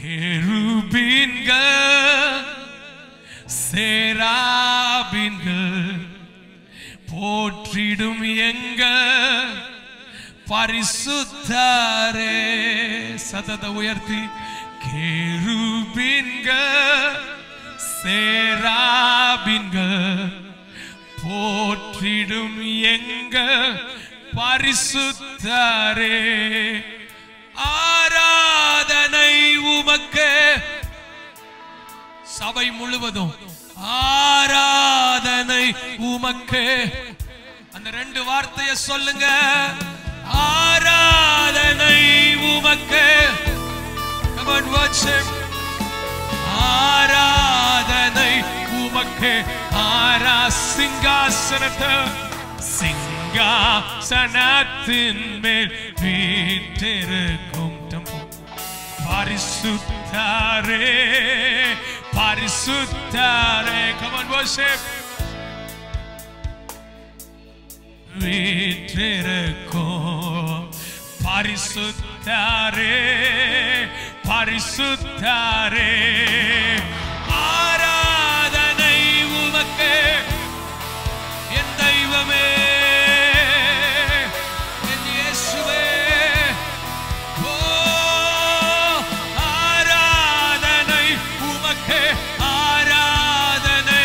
கேருபீன்கள் சேராபீன்கள் போற்றிடும் எங்கள் பரிசுத்தாரே சதத உயர்த்தி கேருபீன்கள் சேராபீன்கள் போற்றிடும் எங்க பரிசுத்தாரே ஆராதனை உமக்கு சபை முழுவதும் ஆராதனை உமக்கு அந்த ரெண்டு வார்த்தையை சொல்லுங்க ஆராதனை உமக்கு Come on, worship. ஆராதனை உமக்கு ஆரா சிங்காசனத்தை சிங்காசனத்தின் மேல் வீற்றிருக்கும் டெம்போ பரிசுத்தாரே பரிசுத்தாரே come on worship வீற்றிருக்கும் பரிசுத்தாரே பரிசுத்தாரே ஆராதனை உமக்கு என் தெய்வமே என் இயேசுவே ஓ ஆராதனை உமக்கு ஆராதனை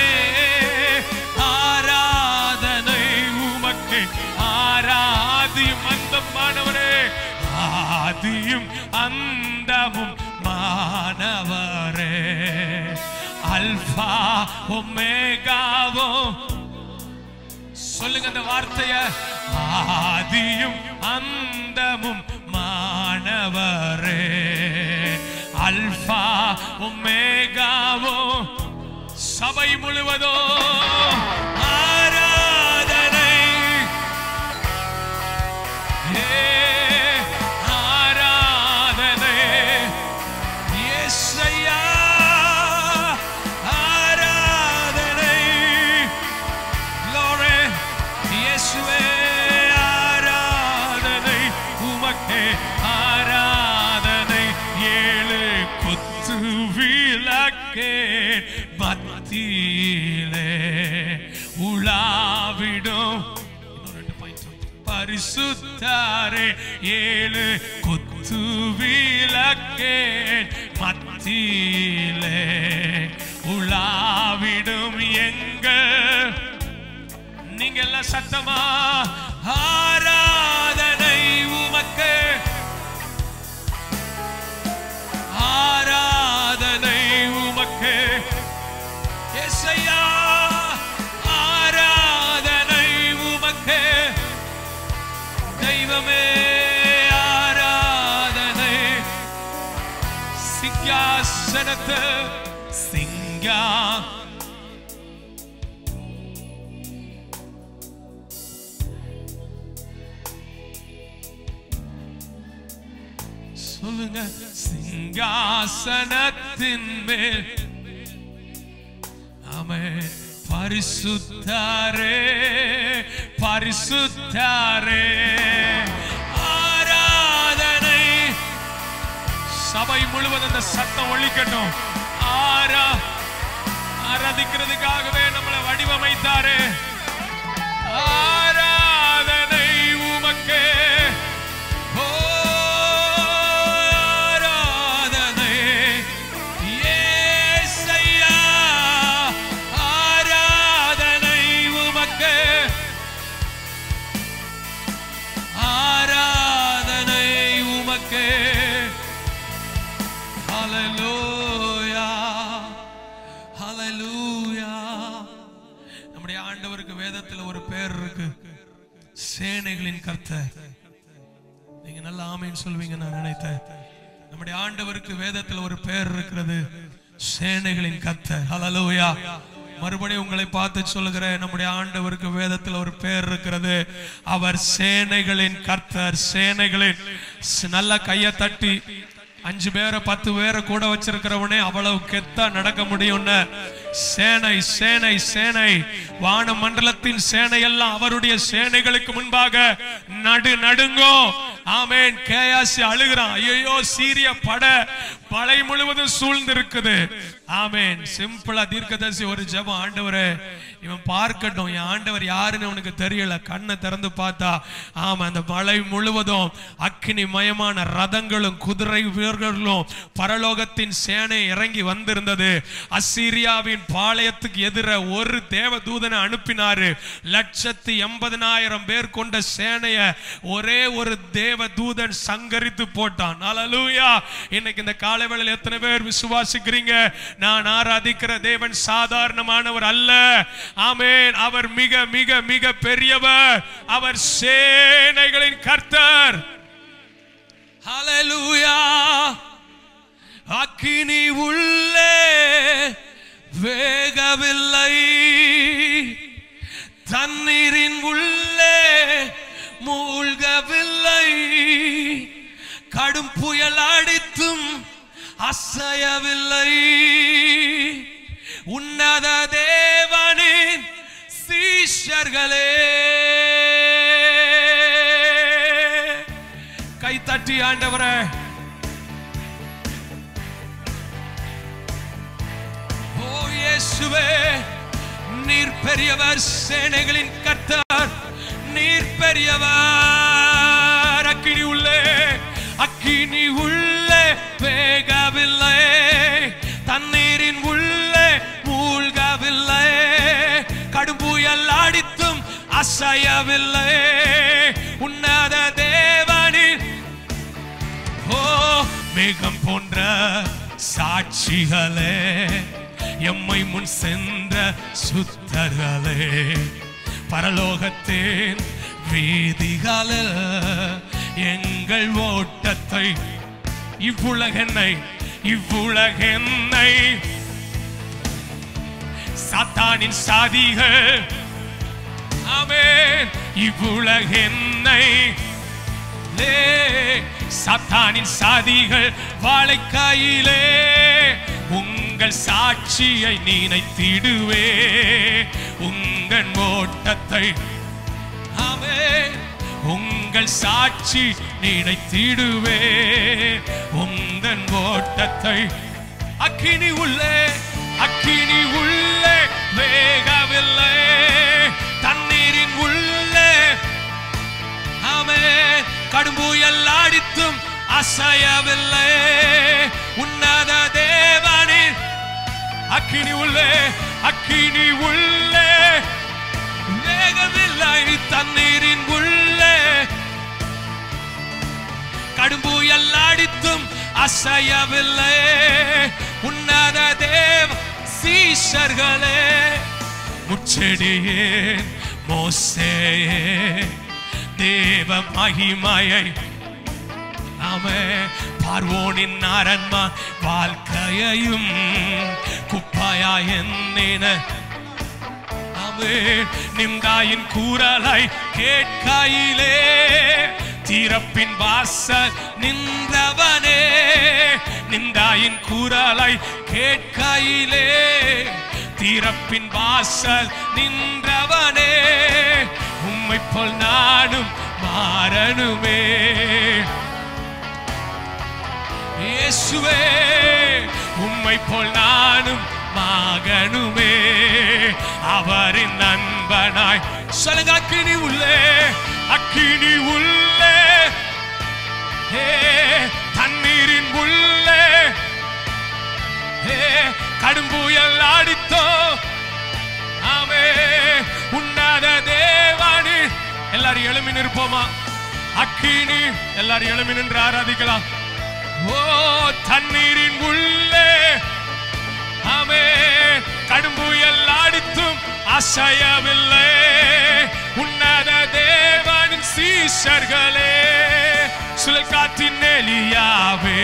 ஆராதனை உமக்கு ஆராதியும் அந்தமானவரே ஆதியும் அந்தமும் மாணவரே அல்பா ஒமேகாவும் சொல்லுங்க அந்த வார்த்தைய ஆதியும் அந்தமும் மாணவரே அல்பா ஒமேகாவும் சபை முழுவதும் ஆராதனை ஏ, ஆராதனை இயேசையா ஆராதனை Glory, இயேசுவே ஆராதனை உமக்கே ஆராதனை ஏழு குத்து விளக்கே மத்தியிலே உலாவிடும் இன்னும் ரெண்டு point. பரிசுத்தாரே ஏழு குத்து விளக்கே மத்தியிலே உலாவிடும் எங்கள் நீங்க எல்லாம் சத்தமா ஆராதனை உமக்கு ஆராதனை உமக்கு எஸ்ஐயா ஆராதனை உமக்கு தெய்வமே ஆராதனை சிங்காசனத்து சிங்கா சொல்லுங்க சிங்காசனத்தின் மேல் ஆமே பரிசுத்தாரே பரிசுத்தாரே ஆராதனை சபை முழுவதும் அந்த சத்தம் ஒழிக்கட்டும் ஆரா ஆராதிக்கிறதுக்காகவே நம்மளை வடிவமைத்தாரே ஆராதனை உமக்கே ஓ, ஆராதனை இயேசையா. ஆராதனை உமக்கு. ஆராதனை உமக்கு. Hallelujah. Hallelujah. நம்முடைய ஆண்டவருக்கு வேதத்துல ஒரு பேர் இருக்கு சேனைகளின் கர்த்தர் நீங்க நல்ல ஆமைன்னு சொல்வீங்க நான் நினைத்தேன் நம்முடைய ஆண்டவருக்கு வேதத்துல ஒரு பெயர் இருக்கிறது சேனைகளின் கர்த்தர் ஹalleluya மறுபடியும் உங்களை பார்த்து சொல்லுகிறேன் நம்முடைய ஆண்டவருக்கு வேதத்துல ஒரு பெயர் இருக்கிறது அவர் சேனைகளின் கர்த்தர் சேனைகளின் ஸ்- நல்ல கையை தட்டி அஞ்சு பேரை பத்து பேரை கூட வச்சிருக்கிறவனே அவ்வளவு கெத்தா நடக்க முடியும்னு சேனை சேனை சேனை வான மண்டலத்தின் சேனை எல்லாம் அவருடைய சேனைகளுக்கு முன்பாக நடு நடுங்கும் ஆமென் கேயாசி அழுகிறான் ஐயோ சீரிய பட மலை முழுவதும் சூழ்ந்து இருக்குது ஆமென் சிம்பிளா தீர்க்கதரிசி ஒரு ஜெபம் ஆண்டவரே இவன் பார்க்கட்டும் என் ஆண்டவர் யாருன்னு அவனுக்கு தெரியல கண்ணை திறந்து பார்த்தா ஆமா அந்த மலை முழுவதும் அக்கினி மயமான ரதங்களும் குதிரை வீரர்களும் பரலோகத்தின் சேனை இறங்கி வந்திருந்தது அசீரியாவின் பாளையத்துக்கு எதிர ஒரு தேவ தூதனை அனுப்பினாரு லட்சத்தி எண்பதனாயிரம் பேர் கொண்ட சேனைய ஒரே ஒரு தேவ தூதன் சங்கரித்து போட்டான் அல்லேலூயா இன்னைக்கு இந்த காலை வேளையில் எத்தனை பேர் விசுவாசிக்கிறீங்க நான் ஆராதிக்கிற தேவன் சாதாரணமானவர் அல்ல ஆமென் அவர் மிக மிக மிக பெரியவர் அவர் சேனைகளின் கர்த்தர் ஹalleluya அக்கினி உள்ளே வேகவில்லை தண்ணீரின் உள்ளே மூழ்கவில்லை கடும் புயல் அடித்தும் அசையவில்லை உன்னத தேவனின் சீஷர்களே கை தட்டி ஆண்டவரே ஓ இயேசுவே நீர் பெரியவர் சேனைகளின் கர்த்தர் நீர் பெரியவர் அக்கினி உள்ளே அக்கினி உள்ளே வேகவில்லை தண்ணீரின் உள்ளே மூழ்கவில்லை கடும்புயல் அடித்தும் அசையவில்லை உன்னத தேவனின் ஓ மேகம் போன்ற சாட்சிகளே எம்மை முன் சென்ற சுத்தர்களே பரலோகத்தின் வீதிகளில் எங்கள் ஓட்டத்தை இவ்வுலகென்னை இவ்வுலகென்னை சாத்தானின் சாதிகள் ஆமென் இவ்வுலகென்னை லே சாத்தானின் சாதிகள் வாழைக்காயிலே உங்கள் சாட்சியை நினைத்திடுவே உங்கள் ஓட்டத்தை ஆமென் உங்கள் சாட்சி நினைத்திடுவே உங்கள் ஓட்டத்தை அக்கினி உள்ளே அக்கினி உள்ளே வேகவில்லை தண்ணீரின் உள்ளே ஆமே கடும்புயல் அடித்தும் அசையவில்லை உன்னத தேவனின் அக்கினி உள்ளே அக்கினி உள்ளே வேகவில்லை தண்ணீரின் உள்ளே கடும்புயல் அடித்தும் அசையவில்லை உன்னத தேவ சீஷர்களே முச்செடியே மோசேயே தேவ மகிமையை ஆமே பார்வோனின் அரண்மா வாழ்க்கையையும் குப்பாயா என்னென ஆமே நிம்தாயின் கூறலை கேட்கையிலே தீரப்பின் வாசல் நின்றவனே நிந்தாயின் கூறலை கேட்கையிலே தீரப்பின் வாசல் நின்றவனே உம்மை போல் நானும் மாறணுமே இயேசுவே உம்மை போல் நானும் மகனுமே அவரின் நண்பனாய் சொல்லுங்க அக்கினி உள்ளே அக்கினி உள்ளே ஏ தண்ணீரின் உள்ளே ஏ கடும்புயல் அடித்தோ ஆமே உன்னத தேவானி எல்லாரும் எழுமி நிற்போமா அக்கினி எல்லாரும் எழுமி நின்று ஆராதிக்கலாம் ஓ தண்ணீரின் உள்ளே ஆமே கடும்புயல் அடித்தும் அசையவில்லை உன்னத தேவனின் சீஷர்களே சுழல் காற்றின் எலியாவே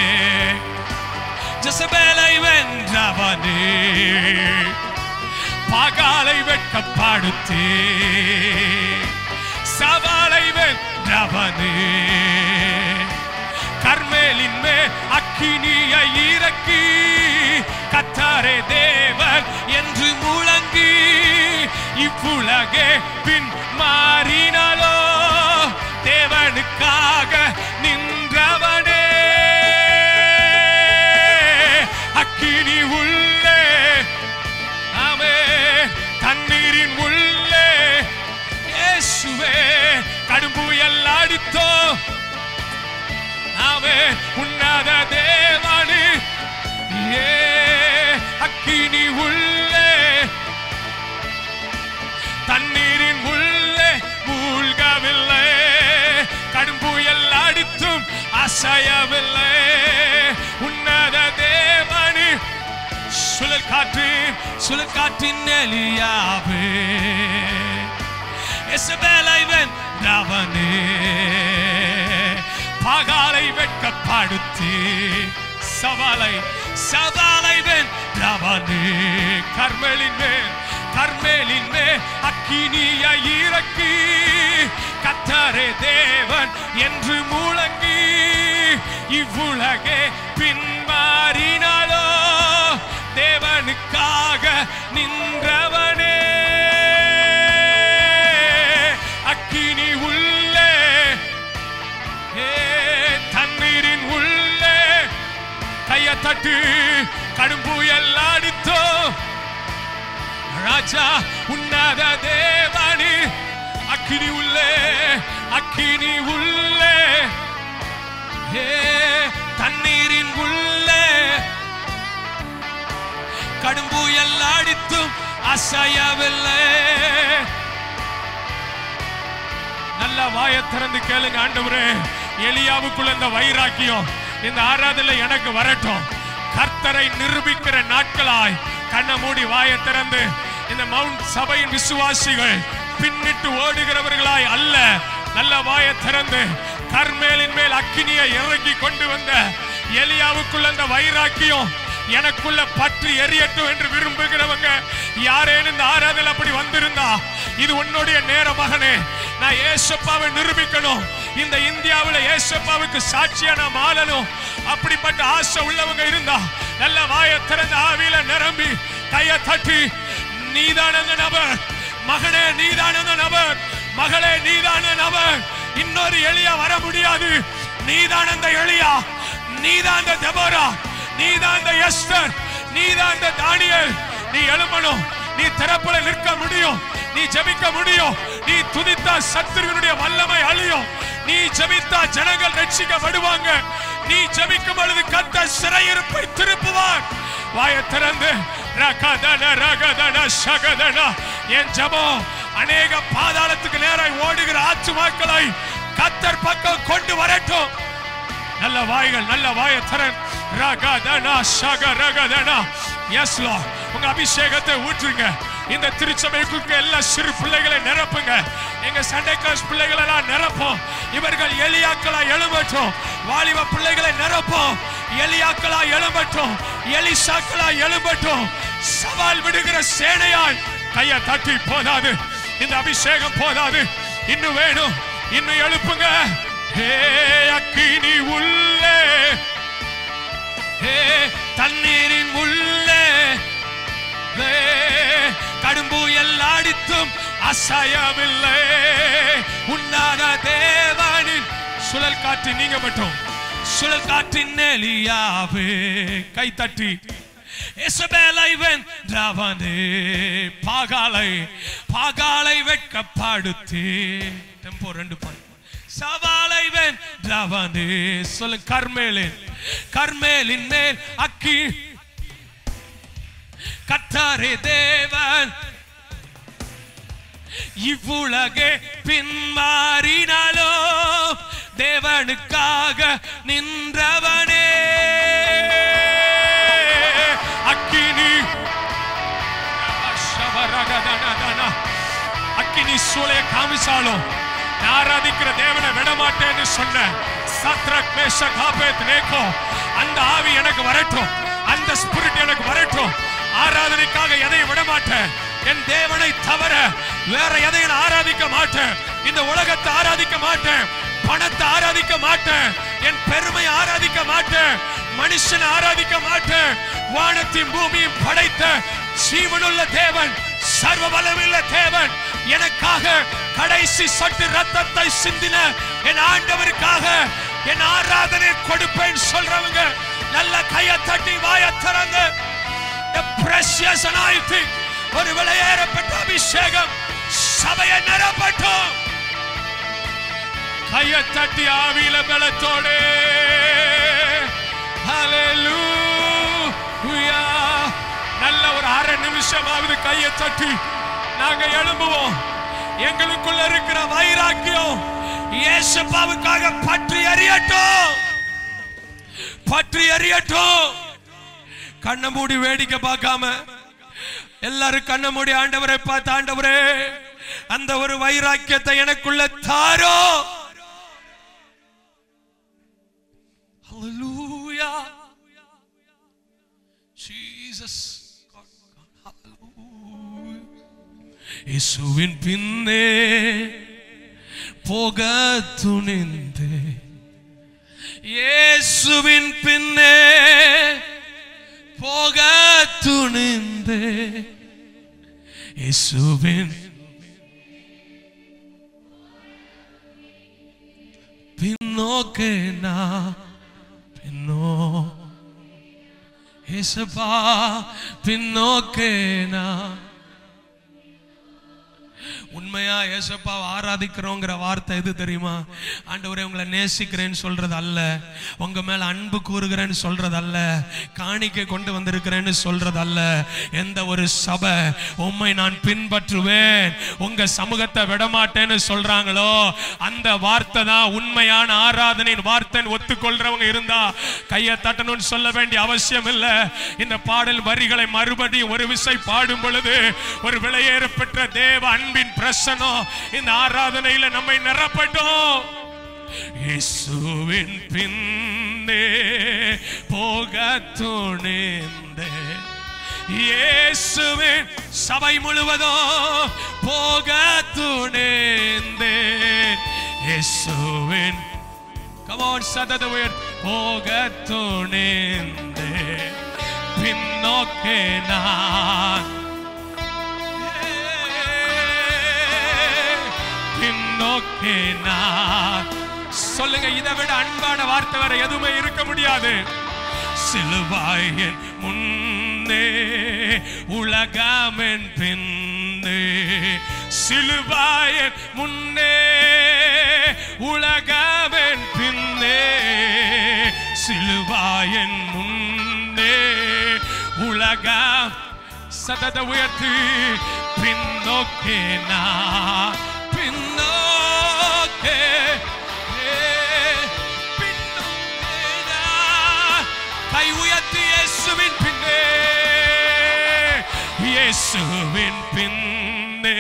ஜசபேலை வென்றவனே பகாலை வெட்கப்படுத்தே சவாலை வென்றவனே கர்மேலின் மே அக்கினியை இறக்கி கத்தாரே தேவர் என்று முழங்கி இவ்வுலகே பின் மாறினாலோ தேவனுக்காக அசையவில்லை உன்னத தேவனு சுழல் காற்று சுழல் காற்றின் எலியாவே எசபேலை வென்றவனே பகாலை வெட்கப்படுத்தி சவாலை சவாலை வென்றவனே கர்மேலின் மேல் கர்மேலின் மேல் அக்கினிய இறக்கி கத்தரே தேவன் என்று முழங்கி இவ்வுலகே பின்மாறினாலோ தேவனுக்காக நின்றவனே அக்கினி உள்ளே ஏ, தண்ணீரின் உள்ளே கைய தட்டு கடும் புயல் அடித்தோ ராஜா உன்னத தேவனி அக்கினி உள்ளே அக்கினி உள்ளே ஏ தண்ணீரின் உள்ளே கடும் புயல் அடித்தும் அசையவில்லை நல்ல வாயை திறந்து கேளுங்க ஆண்டவரே எலியாவுக்குள்ள இந்த வைராக்கியம் இந்த ஆராதனை எனக்கு வரட்டும் கர்த்தரை நிரூபிக்கிற நாட்களாய் கண்ணை மூடி வாயை திறந்து இந்த மவுண்ட் சபையின் விசுவாசிகள் பின்னிட்டு ஓடுகிறவர்களாய் அல்ல நல்ல வாயை திறந்து கர்மேலின் மேல் அக்கினியை இறங்கி கொண்டு வந்த எலியாவுக்குள்ள அந்த வைராக்கியம் எனக்குள்ள பற்றி எரியட்டும் என்று விரும்புகிறவங்க யாரேனும் இந்த ஆராதனை அப்படி வந்திருந்தா இது உன்னுடைய நேர மகனே நான் ஏசப்பாவை நிரூபிக்கணும் இந்த இந்தியாவுல ஏசப்பாவுக்கு சாட்சியா நான் மாறணும் அப்படிப்பட்ட ஆசை உள்ளவங்க இருந்தா நல்ல வாயை திறந்த ஆவியில நிரம்பி கைய தட்டி நீதான அந்த நபர் மகனே நீதான அந்த நபர் மகளே நீதான நபர் இன்னொரு எளியா வர முடியாது நீதான் அந்த எளியா நீதான் அந்த தெபோரா நீதான் அந்த எஸ்தர் நீதான் அந்த தானியேல் நீ எழும்பணும் நீ திறப்புல நிற்க முடியும் நீ ஜெபிக்க முடியும் நீ துதித்தா சத்துருவினுடைய வல்லமை அழியும் நீ ஜெபித்தா ஜனங்கள் ரட்சிக்கப்படுவாங்க நீ ஜெபிக்கும் பொழுது கத்த சிறையிருப்பை திருப்புவார் வாய திறந்து ரகதன ரகதன சகதன என் ஜெபம் அநேக பாதாளத்துக்கு நேராய் ஓடுகிற ஆத்துமாக்களை கத்தர் பக்கம் கொண்டு வரட்டும் நல்ல வாய்கள் நல்ல வாய திறன் ரகதனா சக ரகதனா எஸ் உங்க அபிஷேகத்தை ஊற்றுங்க இந்த திருச்சபைக்குள்ள எல்லா சிறு பிள்ளைகளை நிரப்புங்க எங்க சண்டே கிளாஸ் பிள்ளைகளை எல்லாம் நிரப்போம் இவர்கள் எலியாக்களா எழும்பட்டும் வாலிப பிள்ளைகளை நிரப்போம் எலியாக்களா எழும்பட்டும் எலிசாக்களா எழும்பட்டும் சவால் விடுகிற சேனையாய் கைய தட்டி போதாது இந்த அபிஷேகம் போதாது இன்னும் வேணும் இன்னும் எழுப்புங்க ஹே அக்கினி உள்ளே ஹே தண்ணீரின் உள்ளே ஹே, கடும்புயல் அடித்தும் அசையவில்லை உன்னாத தேவனின் சுழல் காற்று நீங்க மட்டும் சுழல் காற்றின் எலியாவே கை தட்டி எசபேலை வென்றவனே பாகாலை பாகாலை வெட்கப்படுத்தி டெம்போ ரெண்டு பாட்டு சவாலை வென்றவனே சொல்லு கர்மேலின் கர்மேலின் மேல் அக்கி கத்தாரே தேவன் இவ்வுலகே பின்மாறினாலோ தேவனுக்காக நின்றவனே அக்கினி சபரகதனதன. அக்கினி சூளைய காமிச்சாலும் நான் ஆராதிக்கிற தேவனை விடமாட்டேன்னு சொன்ன சத்ரக் மேஷக் ஆபேத் நேக்கோ அந்த ஆவி எனக்கு வரட்டும் அந்த ஸ்பிரிட் எனக்கு வரட்டும் ஆராதனைக்காக எதையும் விட மாட்டேன் என் தேவனை தவிர வேற எதையும் நான் ஆராதிக்க மாட்டேன் இந்த உலகத்தை ஆராதிக்க மாட்டேன் பணத்தை ஆராதிக்க மாட்டேன் என் பெருமை ஆராதிக்க மாட்டேன் மனுஷனை ஆராதிக்க மாட்டேன் வானத்தையும் பூமியும் படைத்த ஜீவனுள்ள தேவன் சர்வ வல்லமுள்ள தேவன் எனக்காக கடைசி சொட்டு ரத்தத்தை சிந்தின என் ஆண்டவருக்காக என் ஆராதனை கொடுப்பேன் சொல்றவங்க நல்ல கைய தட்டி வாய திறங்க The precious anointing ஒரு விலையேறப்பட்ட அபிஷேகம் சபையை நிரப்பட்டும் கைய தட்டி ஆவியில பலத்தோடு Hallelujah. நல்ல ஒரு அரை நிமிஷமாவது கையை தட்டி நாங்க எழும்புவோம் எங்களுக்குள்ள இருக்கிற வைராக்கியம் இயேசுப்பாவுக்காக பற்றி எறியட்டும் பற்றி எறியட்டும் கண்ணை மூடி வேடிக்கை பார்க்காம எல்லாரும் கண்ணை மூடி ஆண்டவரை பார்த்து ஆண்டவரே அந்த ஒரு வைராக்கியத்தை எனக்குள்ள தாரோ Hallelujah. Jesus. God, God, hallelujah. இயேசுவின் பின்னே போக துணிந்தே இயேசுவின் பின்னே போக துணிந்தே இயேசுவின் பின்னோக்கே நான் பின்னோ ஏசப்பா பின்னோக்கே நான் உண்மையா ஏசப்பா ஆராதிக்கிறோங்கிற வார்த்தை எது தெரியுமா ஆண்டவரே உங்களை நேசிக்கிறேன்னு சொல்றது அல்ல உங்க மேல அன்பு கூறுகிறேன்னு சொல்றது அல்ல காணிக்கை கொண்டு வந்திருக்கிறேன்னு சொல்றது அல்ல எந்த ஒரு சபை உம்மை நான் பின்பற்றுவேன் உங்க சமூகத்தை விடமாட்டேன்னு சொல்றாங்களோ அந்த வார்த்தை தான் உண்மையான ஆராதனையின் வார்த்தைன்னு ஒத்துக்கொள்றவங்க இருந்தா கையை தட்டணும்னு சொல்ல வேண்டிய அவசியம் இல்ல இந்த பாடல் வரிகளை மறுபடியும் ஒரு விசை பாடும் பொழுது ஒரு விலையேற பெற்ற தேவ அன்பின் பிரசனம் இந்த ஆராதனையில நம்மை நிரப்பட்டும் இயேசுவின் பின்னே போக துணிந்தே இயேசுவின் சபை முழுவதும் போக துணிந்தே இயேசுவின் Come on, சதத உயர் போக துணிந்தே பின்னோக்கே நான் பின்னோக்கே நான் சொல்லுங்க இதை விட அன்பான வார்த்தை வேற எதுவுமே இருக்க முடியாது சிலுவாயின் முன்னே உலகமென் பின்னே சிலுவாயின் முன்னே உலகமென் பின்னே சிலுவாயின் முன்னே உலகம் சதத உயர்த்தி பின்னோக்கே நான் பின்னோக்கே ஏ, பின்னோக்கே நான். கை உயர்த்தி இயேசுவின் பின்னே இயேசுவின் பின்னே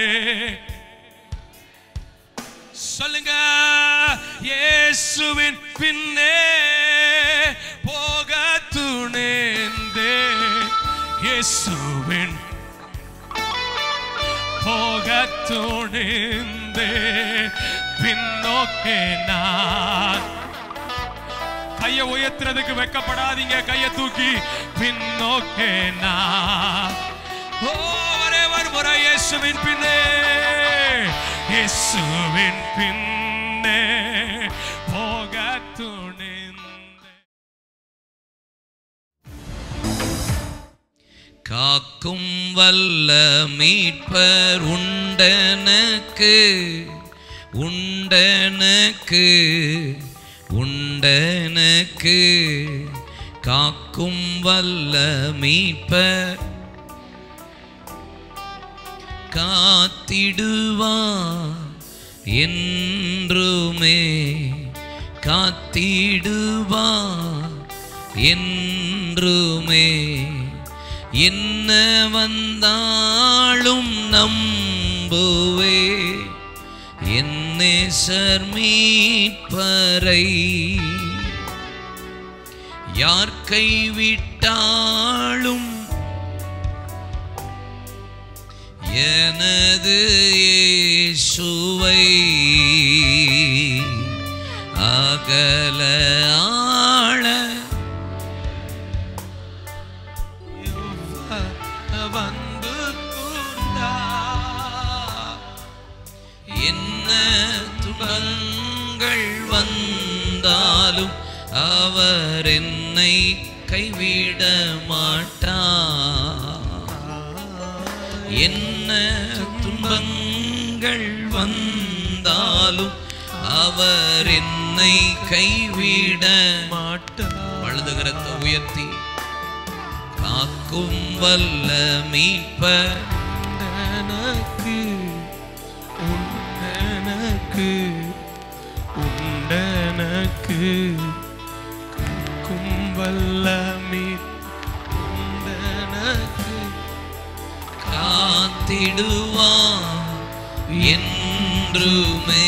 சொல்லுங்க இயேசுவின் பின்னே போக துணிந்தே இயேசுவின் போக துணிந்தே பின்னோக்கே நான் கையை உயர்த்துறதுக்கு வெக்கப்படாதீங்க கையை தூக்கி பின்னோக்கே நான் ஓ ஒரே ஒரு முறை இயேசுவின் பின்னே இயேசுவின் பின்னே போக துணிந்தே காக்கும் வல்ல மீட்பர் உண்டனக்கு உண்டனக்கு உண்டனக்கு காக்கும் வல்ல மீட்பர் காத்திடுவா என்றுமே காத்திடுவா என்றுமே என்ன வந்தாலும் நம்புவே என்னே சர்மீட்பரை யார் கைவிட்டாலும் எனது இயேசுவை அகல ஆள வந்து கூர்ந்தா என்ன துன்பங்கள் வந்தாலும் அவர் என்னை கைவிட மாட்டார் என்ன துன்பங்கள் வந்தாலும் அவர் என்னை கைவிட மாட்டா வலதுகரத்தை உயர்த்தி காக்கும் வல்ல மீட்பர் உண்டனக்கு உண்டனக்கு உண்டனக்கு காக்கும் வல்ல மீட்டெனக்கு காத்திடுவான் என்றுமே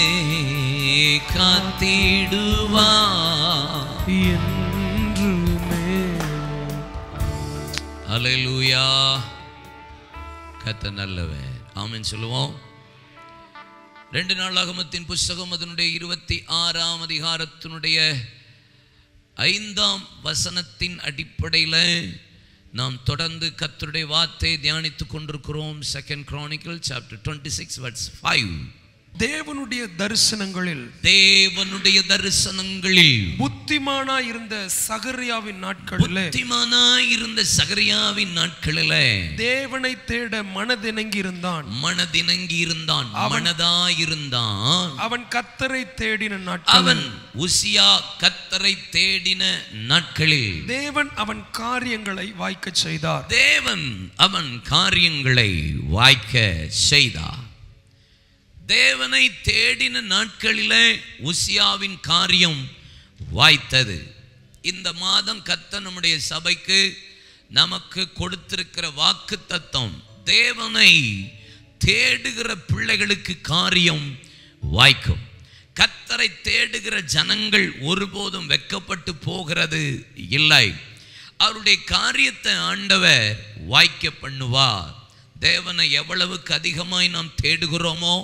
காத்திடுவான் என்றுமே அலையலூயா கத்த நல்லவன் ஆமென் சொல்லுவோம் ரெண்டு நாளாகமத்தின் புஸ்தகம் அதனுடைய இருபத்தி ஆறாம் அதிகாரத்தினுடைய ஐந்தாம் வசனத்தின் அடிப்படையில் நாம் தொடர்ந்து கத்தருடைய வார்த்தை தியானித்துக் கொண்டிருக்கிறோம் second Chronicle chapter twenty six verse five தேவனுடைய தரிசனங்களில் தேவனுடைய தரிசனங்களில் புத்திமானா இருந்த சகரியாவின் நாட்களிலே புத்திமானாய் இருந்த சகரியாவின் நாட்களிலே தேவனை தேட மனதிணங்கி இருந்தான் மனதிணங்கி இருந்தான் மனதாயிருந்தான் அவன் கத்தரை தேடின நாட்கள் அவன் உசியா கத்தரை தேடின நாட்களில் தேவன் அவன் காரியங்களை வாய்க்கச் செய்தார் தேவன் அவன் காரியங்களை வாய்க்க செய்தார் தேவனை தேடின நாட்களிலே உசியாவின் காரியம் வாய்த்தது இந்த மாதம் கத்த நம்முடைய சபைக்கு நமக்கு கொடுத்திருக்கிற வாக்கு தத்துவம் தேவனை தேடுகிற பிள்ளைகளுக்கு காரியம் வாய்க்கும் கத்தரை தேடுகிற ஜனங்கள் ஒருபோதும் வெக்கப்பட்டு போகிறது இல்லை அவருடைய காரியத்தை ஆண்டவர் வாய்க்க பண்ணுவார் தேவனை எவ்வளவுக்கு அதிகமாய் நாம் தேடுகிறோமோ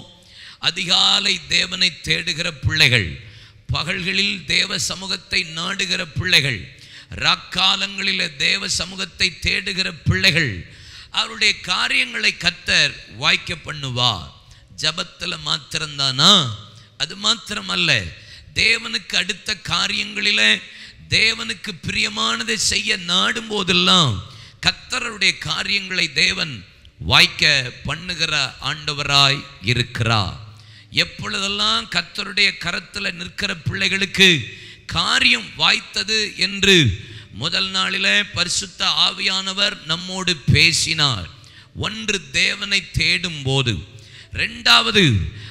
அதிகாலை தேவனை தேடுகிற பிள்ளைகள் பகல்களில் தேவ சமூகத்தை நாடுகிற பிள்ளைகள் ராக்காலங்களில் தேவ சமூகத்தை தேடுகிற பிள்ளைகள் அவருடைய காரியங்களை கத்தர் வாய்க்க பண்ணுவார் ஜபத்தில் மாத்திரம்தானா அது மாத்திரமல்ல தேவனுக்கு அடுத்த காரியங்களிலே தேவனுக்கு பிரியமானதை செய்ய நாடும் போதெல்லாம் கத்தருடைய காரியங்களை தேவன் வாய்க்க பண்ணுகிற ஆண்டவராய் இருக்கிறார் எப்பொழுதெல்லாம் கத்தருடைய கரத்தில் நிற்கிற பிள்ளைகளுக்கு காரியம் வாய்த்தது என்று முதல் நாளிலே பரிசுத்த ஆவியானவர் நம்மோடு பேசினார் ஒன்று தேவனை தேடும் போது ரெண்டாவது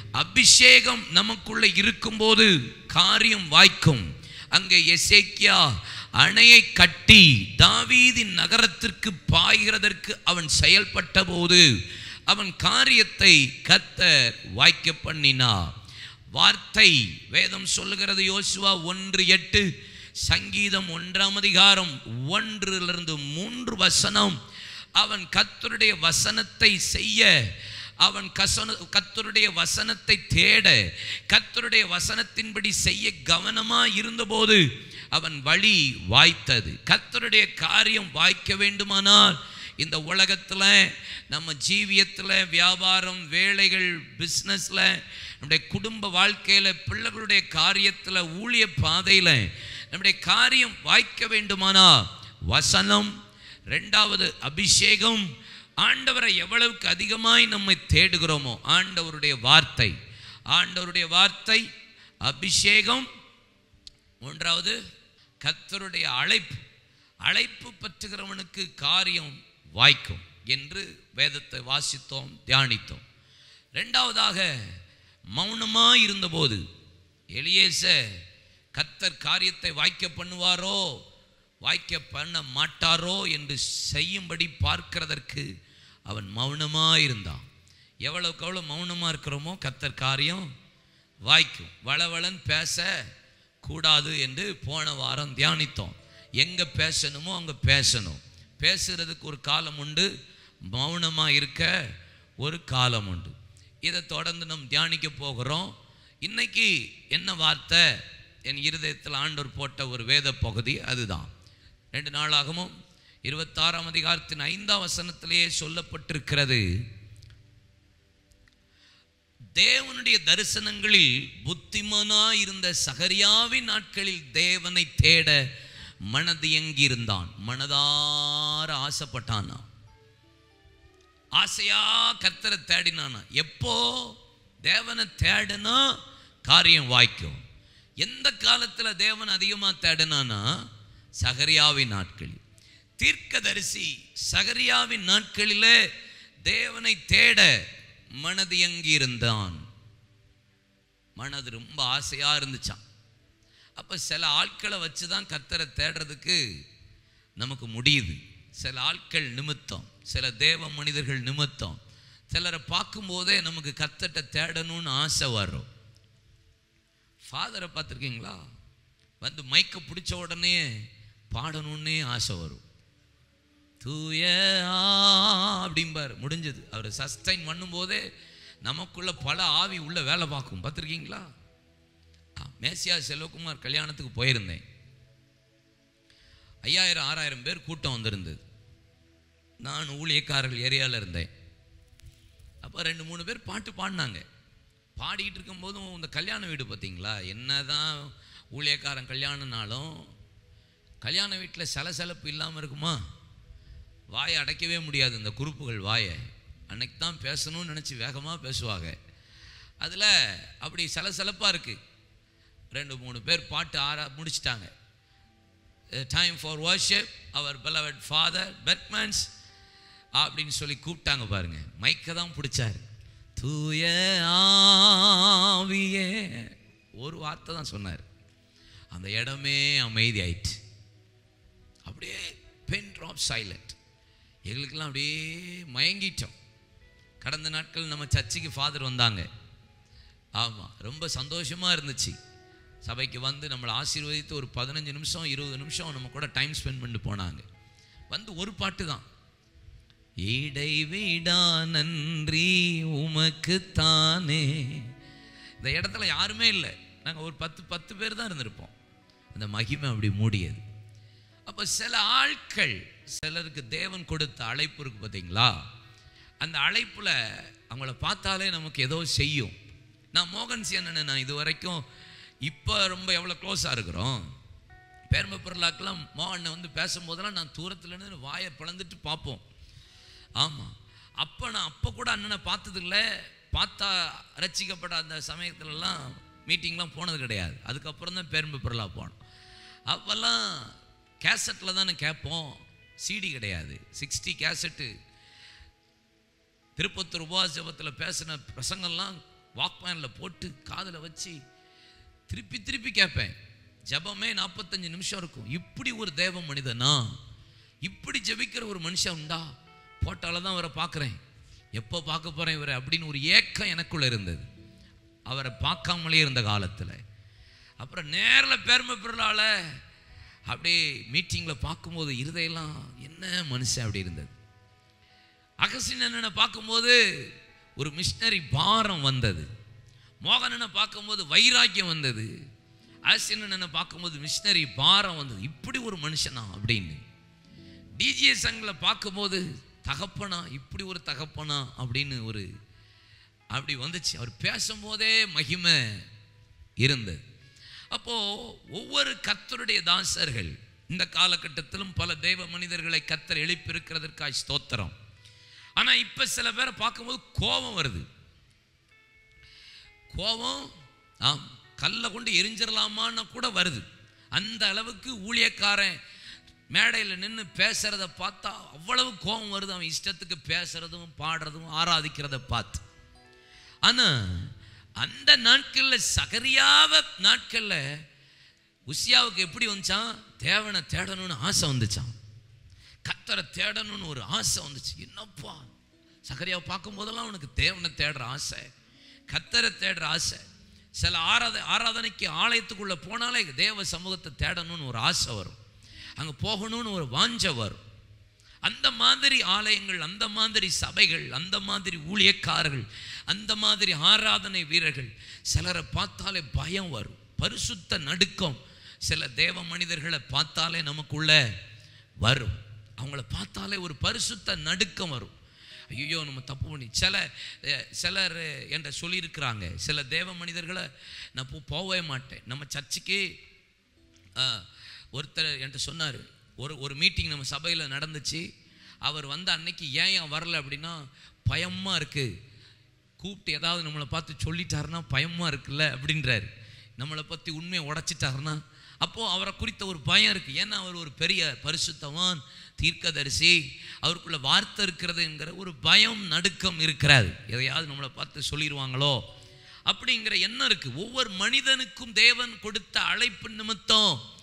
அபிஷேகம் நமக்குள்ள இருக்கும்போது காரியம் வாய்க்கும் அங்கே எசேக்கியா அணையை கட்டி தாவீதின் நகரத்திற்கு பாய்கிறதற்கு அவன் செயல்பட்ட போது அவன் காரியத்தை கத்தர் வாய்க்க பண்ணினார் வார்த்தை வேதம் சொல்லுகிறது யோசுவா ஒன்று எட்டு சங்கீதம் ஒன்றாம் அதிகாரம் ஒன்றிலிருந்து மூன்று வசனம் அவன் கத்தருடைய வசனத்தை செய்ய அவன் கசன கத்தருடைய வசனத்தை தேட கத்தருடைய வசனத்தின்படி செய்ய கவனமாக இருந்தபோது அவன் வழி வாய்த்தது கத்தருடைய காரியம் வாய்க்க வேண்டுமானால் இந்த உலகத்தில் நம்ம ஜீவியத்தில் வியாபாரம் வேலைகள் பிஸ்னஸில் நம்முடைய குடும்ப வாழ்க்கையில் பிள்ளைகளுடைய காரியத்தில் ஊழிய பாதையில் நம்முடைய காரியம் வாய்க்க வேண்டுமானா வசனம் ரெண்டாவது அபிஷேகம் ஆண்டவரை எவ்வளவுக்கு அதிகமாய் நம்மை தேடுகிறோமோ ஆண்டவருடைய வார்த்தை ஆண்டவருடைய வார்த்தை அபிஷேகம் மூன்றாவது கத்தருடைய அழைப்பு அழைப்பு பற்றுகிறவனுக்கு காரியம் வாய்க்கும் என்று வேதத்தை வாசித்தோம் தியானித்தோம் ரெண்டாவதாக மௌனமாக இருந்தபோது எலியேச கத்தர் காரியத்தை வாய்க்க பண்ணுவாரோ வாய்க்க பண்ண மாட்டாரோ என்று செய்யும்படி பார்க்கிறதற்கு அவன் மௌனமாக இருந்தான் எவ்வளவுக்கு எவ்வளோ மௌனமாக இருக்கிறோமோ கத்தர் காரியம் வாய்க்கும் வளவளன் பேச கூடாது என்று போன வாரம் தியானித்தோம் எங்கே பேசணுமோ அங்கே பேசணும் பேசுகிறதுக்கு ஒரு காலம் உண்டு மௌனமாக இருக்க ஒரு காலம் உண்டு இதை தொடர்ந்து நம்ம தியானிக்க போகிறோம் இன்னைக்கு என்ன வார்த்தை என் இருதயத்தில் ஆண்டவர் போட்ட ஒரு வேத பகுதி அதுதான் ரெண்டு நாளாகவும் இருபத்தாறாம் அதிகாரத்தின் ஐந்தாம் வசனத்திலேயே சொல்லப்பட்டிருக்கிறது தேவனுடைய தரிசனங்களில் புத்திமனா இருந்த சகரியாவின் நாட்களில் தேவனை தேட மனது எங்கியிருந்தான் மனதார ஆசைப்பட்டானா ஆசையா கர்த்தரை தேடினானா எப்போ தேவனை தேடினா காரியம் வாய்க்கும் எந்த காலத்தில் தேவன் அதிகமாக தேடினானா சகரியாவின் நாட்களில் தீர்க்கதரிசி சகரியாவின் நாட்களிலே தேவனை தேட மனது எங்கியிருந்தான் மனது ரொம்ப ஆசையாக இருந்துச்சான் அப்போ சில ஆட்களை வச்சு தான் கத்தரை தேடுறதுக்கு நமக்கு முடியுது சில ஆட்கள் நிமித்தம் சில தேவ மனிதர்கள் நிமித்தம் சிலரை பார்க்கும்போதே நமக்கு கத்தட்ட தேடணும்னு ஆசை வரும் ஃபாதரை பார்த்துருக்கீங்களா வந்து மைக்க பிடிச்ச உடனே பாடணுன்னே ஆசை வரும் தூய ஆ அப்படிம்பார் முடிஞ்சது அவர் சஸ்டைன் பண்ணும்போதே நமக்குள்ள பல ஆவி உள்ள வேலை பார்க்கும் பார்த்துருக்கீங்களா ஆ, மேசியா செல்வகுமார் கல்யாணத்துக்கு போயிருந்தேன் ஐயாயிரம் ஆறாயிரம் பேர் கூட்டம் வந்திருந்தது நான் ஊழியக்காரர்கள் ஏரியாவில் இருந்தேன் அப்போ ரெண்டு மூணு பேர் பாட்டு பாடினாங்க பாடிக்கிட்டு இருக்கும்போதும் இந்த கல்யாண வீடு பார்த்தீங்களா என்னதான் ஊழியக்காரன் கல்யாணம்னாலும் கல்யாண வீட்டில் சலசலப்பு இல்லாமல் இருக்குமா வாயை அடைக்கவே முடியாது இந்த குறுப்புகள் வாயை அன்னைக்கு தான் பேசணும்னு நினச்சி வேகமாக பேசுவாங்க அதில் அப்படி சலசலப்பாக இருக்குது ரெண்டு மூணு பேர் பாட்டு ஆற முடிச்சிட்டாங்க டைம் ஃபார் வர்ஷிப் அவர் beloved ஃபாதர் பெர்க்மன்ஸ் அப்படின்னு சொல்லி கூப்பிட்டாங்க பாருங்க மைக்கை தான் பிடிச்சாரு தூய ஆவியே ஒரு வார்த்தை தான் சொன்னார் அந்த இடமே அமைதி ஆயிட்டு அப்படியே பென் ட்ராப் சைலண்ட் எங்களுக்கெல்லாம் அப்படியே மயங்கிட்டோம் கடந்த நாட்கள் நம்ம சர்ச்சுக்கு ஃபாதர் வந்தாங்க ஆமாம் ரொம்ப சந்தோஷமாக இருந்துச்சு சபைக்கு வந்து நம்மளை ஆசீர்வதித்து ஒரு பதினஞ்சு நிமிஷம் இருபது நிமிஷம் நம்ம கூட டைம் ஸ்பெண்ட் பண்ணிட்டு போனாங்க வந்து ஒரு பாட்டு தான் இடைவிடா நன்றி உமக்கு தானே இந்த இடத்துல யாருமே இல்லை நாங்கள் ஒரு பத்து பத்து பேர் தான் இருந்திருப்போம் அந்த மகிமை அப்படி மூடியது அப்போ சில ஆட்கள் சிலருக்கு தேவன் கொடுத்த அழைப்பு இருக்கு பார்த்தீங்களா அந்த அழைப்பில் அவங்கள பார்த்தாலே நமக்கு ஏதோ செய்யும் நான் மோகன் சி அண்ணனை நான் இது வரைக்கும் இப்போ ரொம்ப எவ்வளோ க்ளோஸாக இருக்கிறோம் பேர்ம பொருளாக்கெல்லாம் மோகனை வந்து பேசும்போதெல்லாம் நான் தூரத்துல இருந்து வாயை பிளந்துட்டு பார்ப்போம் ஆமாம் அப்போ நான் அப்போ கூட அண்ணனை பார்த்ததில்ல பார்த்தா ரசிக்கப்பட்ட அந்த சமயத்துலலாம் மீட்டிங்லாம் போனது கிடையாது அதுக்கப்புறம் தான் பேரம்பு பொருளா போனோம் அப்போல்லாம் கேசட்டில் தானே கேட்போம் சிடி கிடையாது சிக்ஸ்டி கேசட்டு திருப்பத்தூர் உபவாச ஜெபத்தில் பேசின பிரசங்கம்லாம் வாக்மேனில் போட்டு காதில் வச்சு திருப்பி திருப்பி கேட்பேன் ஜெபமே நாற்பத்தஞ்சு நிமிஷம் இருக்கும் இப்படி ஒரு தேவ மனிதனா இப்படி ஜெபிக்கிற ஒரு மனுஷன் உண்டா போட்டால தான் அவரை பார்க்குறேன் எப்போ பார்க்க போகிறேன் இவரை அப்படின்னு ஒரு ஏக்கம் எனக்குள்ள இருந்தது அவரை பார்க்காமலே இருந்த காலத்தில் அப்புறம் நேரில் பெருமை பெறலால அப்படியே மீட்டிங்கில் பார்க்கும்போது இருதையெல்லாம் என்ன மனுஷன் அப்படி இருந்தது அகசின் அண்ணனை பார்க்கும்போது ஒரு மிஷினரி பாரம் வந்தது மோகனனை பார்க்கும்போது வைராக்கியம் வந்தது அகசின் அண்ணனை பார்க்கும்போது மிஷினரி பாரம் வந்தது இப்படி ஒரு மனுஷனா அப்படின்னு டிஜே சங்கில் பார்க்கும்போது தகப்பனா இப்படி ஒரு தகப்பனா அப்படின்னு ஒரு அப்படி வந்துச்சு அவர் பேசும்போதே மகிமை இருந்தது அப்போ ஒவ்வொரு கத்தருடைய தாசர்கள் இந்த காலகட்டத்திலும் பல தெய்வ மனிதர்களை கத்தர் எழுப்பியிருக்கிறதற்காய் ஸ்தோத்திரம் ஆனா இப்ப சில பேரை பார்க்கும்போது கோபம் வருது கோபம் ஆம் கல்லை கொண்டு எரிஞ்சிடலாமான்னு கூட வருது அந்த அளவுக்கு ஊழியக்காரன் மேடையில் நின்று பேசுறத பார்த்தா அவ்வளவு கோபம் வருது அவன் இஷ்டத்துக்கு பேசுறதும் பாடுறதும் ஆராதிக்கிறத பார்த்து ஆனா அந்த நாட்கள்ல சகரியாவ நாட்கள்ல உசியாவுக்கு எப்படி வந்துச்சான் தேவனை தேடணும்னு ஆசை வந்துச்சான் கத்தரை தேடணும்னு ஒரு ஆசை வந்துச்சு என்னப்பா சகரியாவை பார்க்கும் போதெல்லாம் அவனுக்கு தேவனை தேடுற ஆசை கத்தரை தேடுற ஆசை சில ஆராத ஆராதனைக்கு ஆலயத்துக்குள்ள போனாலே தேவ சமூகத்தை தேடணும்னு ஒரு ஆசை வரும் அங்க போகணும்னு ஒரு வாஞ்சை வரும் அந்த மாதிரி ஆலயங்கள் அந்த மாதிரி சபைகள் அந்த மாதிரி ஊழியக்காரர்கள் அந்த மாதிரி ஆராதனை வீரர்கள் சிலரை பார்த்தாலே பயம் வரும் பரிசுத்த நடுக்கம் சில தேவ மனிதர்களை பார்த்தாலே நமக்குள்ள வரும் அவங்கள பார்த்தாலே ஒரு பரிசுத்த நடுக்கம் வரும் ஐயோ நம்ம தப்பு பண்ணி சில அஹ், சிலர் என்ற சொல்லியிருக்கிறாங்க சில தேவ மனிதர்களை நான் போ- போகவே மாட்டேன் நம்ம சர்ச்சுக்கு ஆ, ஒருத்தர் என்கிட்ட சொன்னார் ஒரு ஒரு மீட்டிங் நம்ம சபையில் நடந்துச்சு அவர் வந்த அன்னைக்கு ஏன் ஏன் வரல அப்படின்னா பயமாக இருக்குது கூப்பிட்டு ஏதாவது நம்மளை பார்த்து சொல்லிட்டாருன்னா பயமாக இருக்குல்ல அப்படின்றாரு நம்மளை பற்றி உண்மையை உடைச்சிட்டாருன்னா அப்போது அவரை குறித்த ஒரு பயம் இருக்குது ஏன்னா அவர் ஒரு பெரிய பரிசுத்தவான் தீர்க்கதரிசி அவருக்குள்ள வார்த்தை இருக்கிறதுங்கிற ஒரு பயம் நடுக்கம் இருக்கிறாரு எதையாவது நம்மளை பார்த்து சொல்லிடுவாங்களோ அப்படிங்கிற எண்ணம் இருக்கு ஒவ்வொரு மனிதனுக்கும் தேவன் கொடுத்த அழைப்பு நிமித்தம்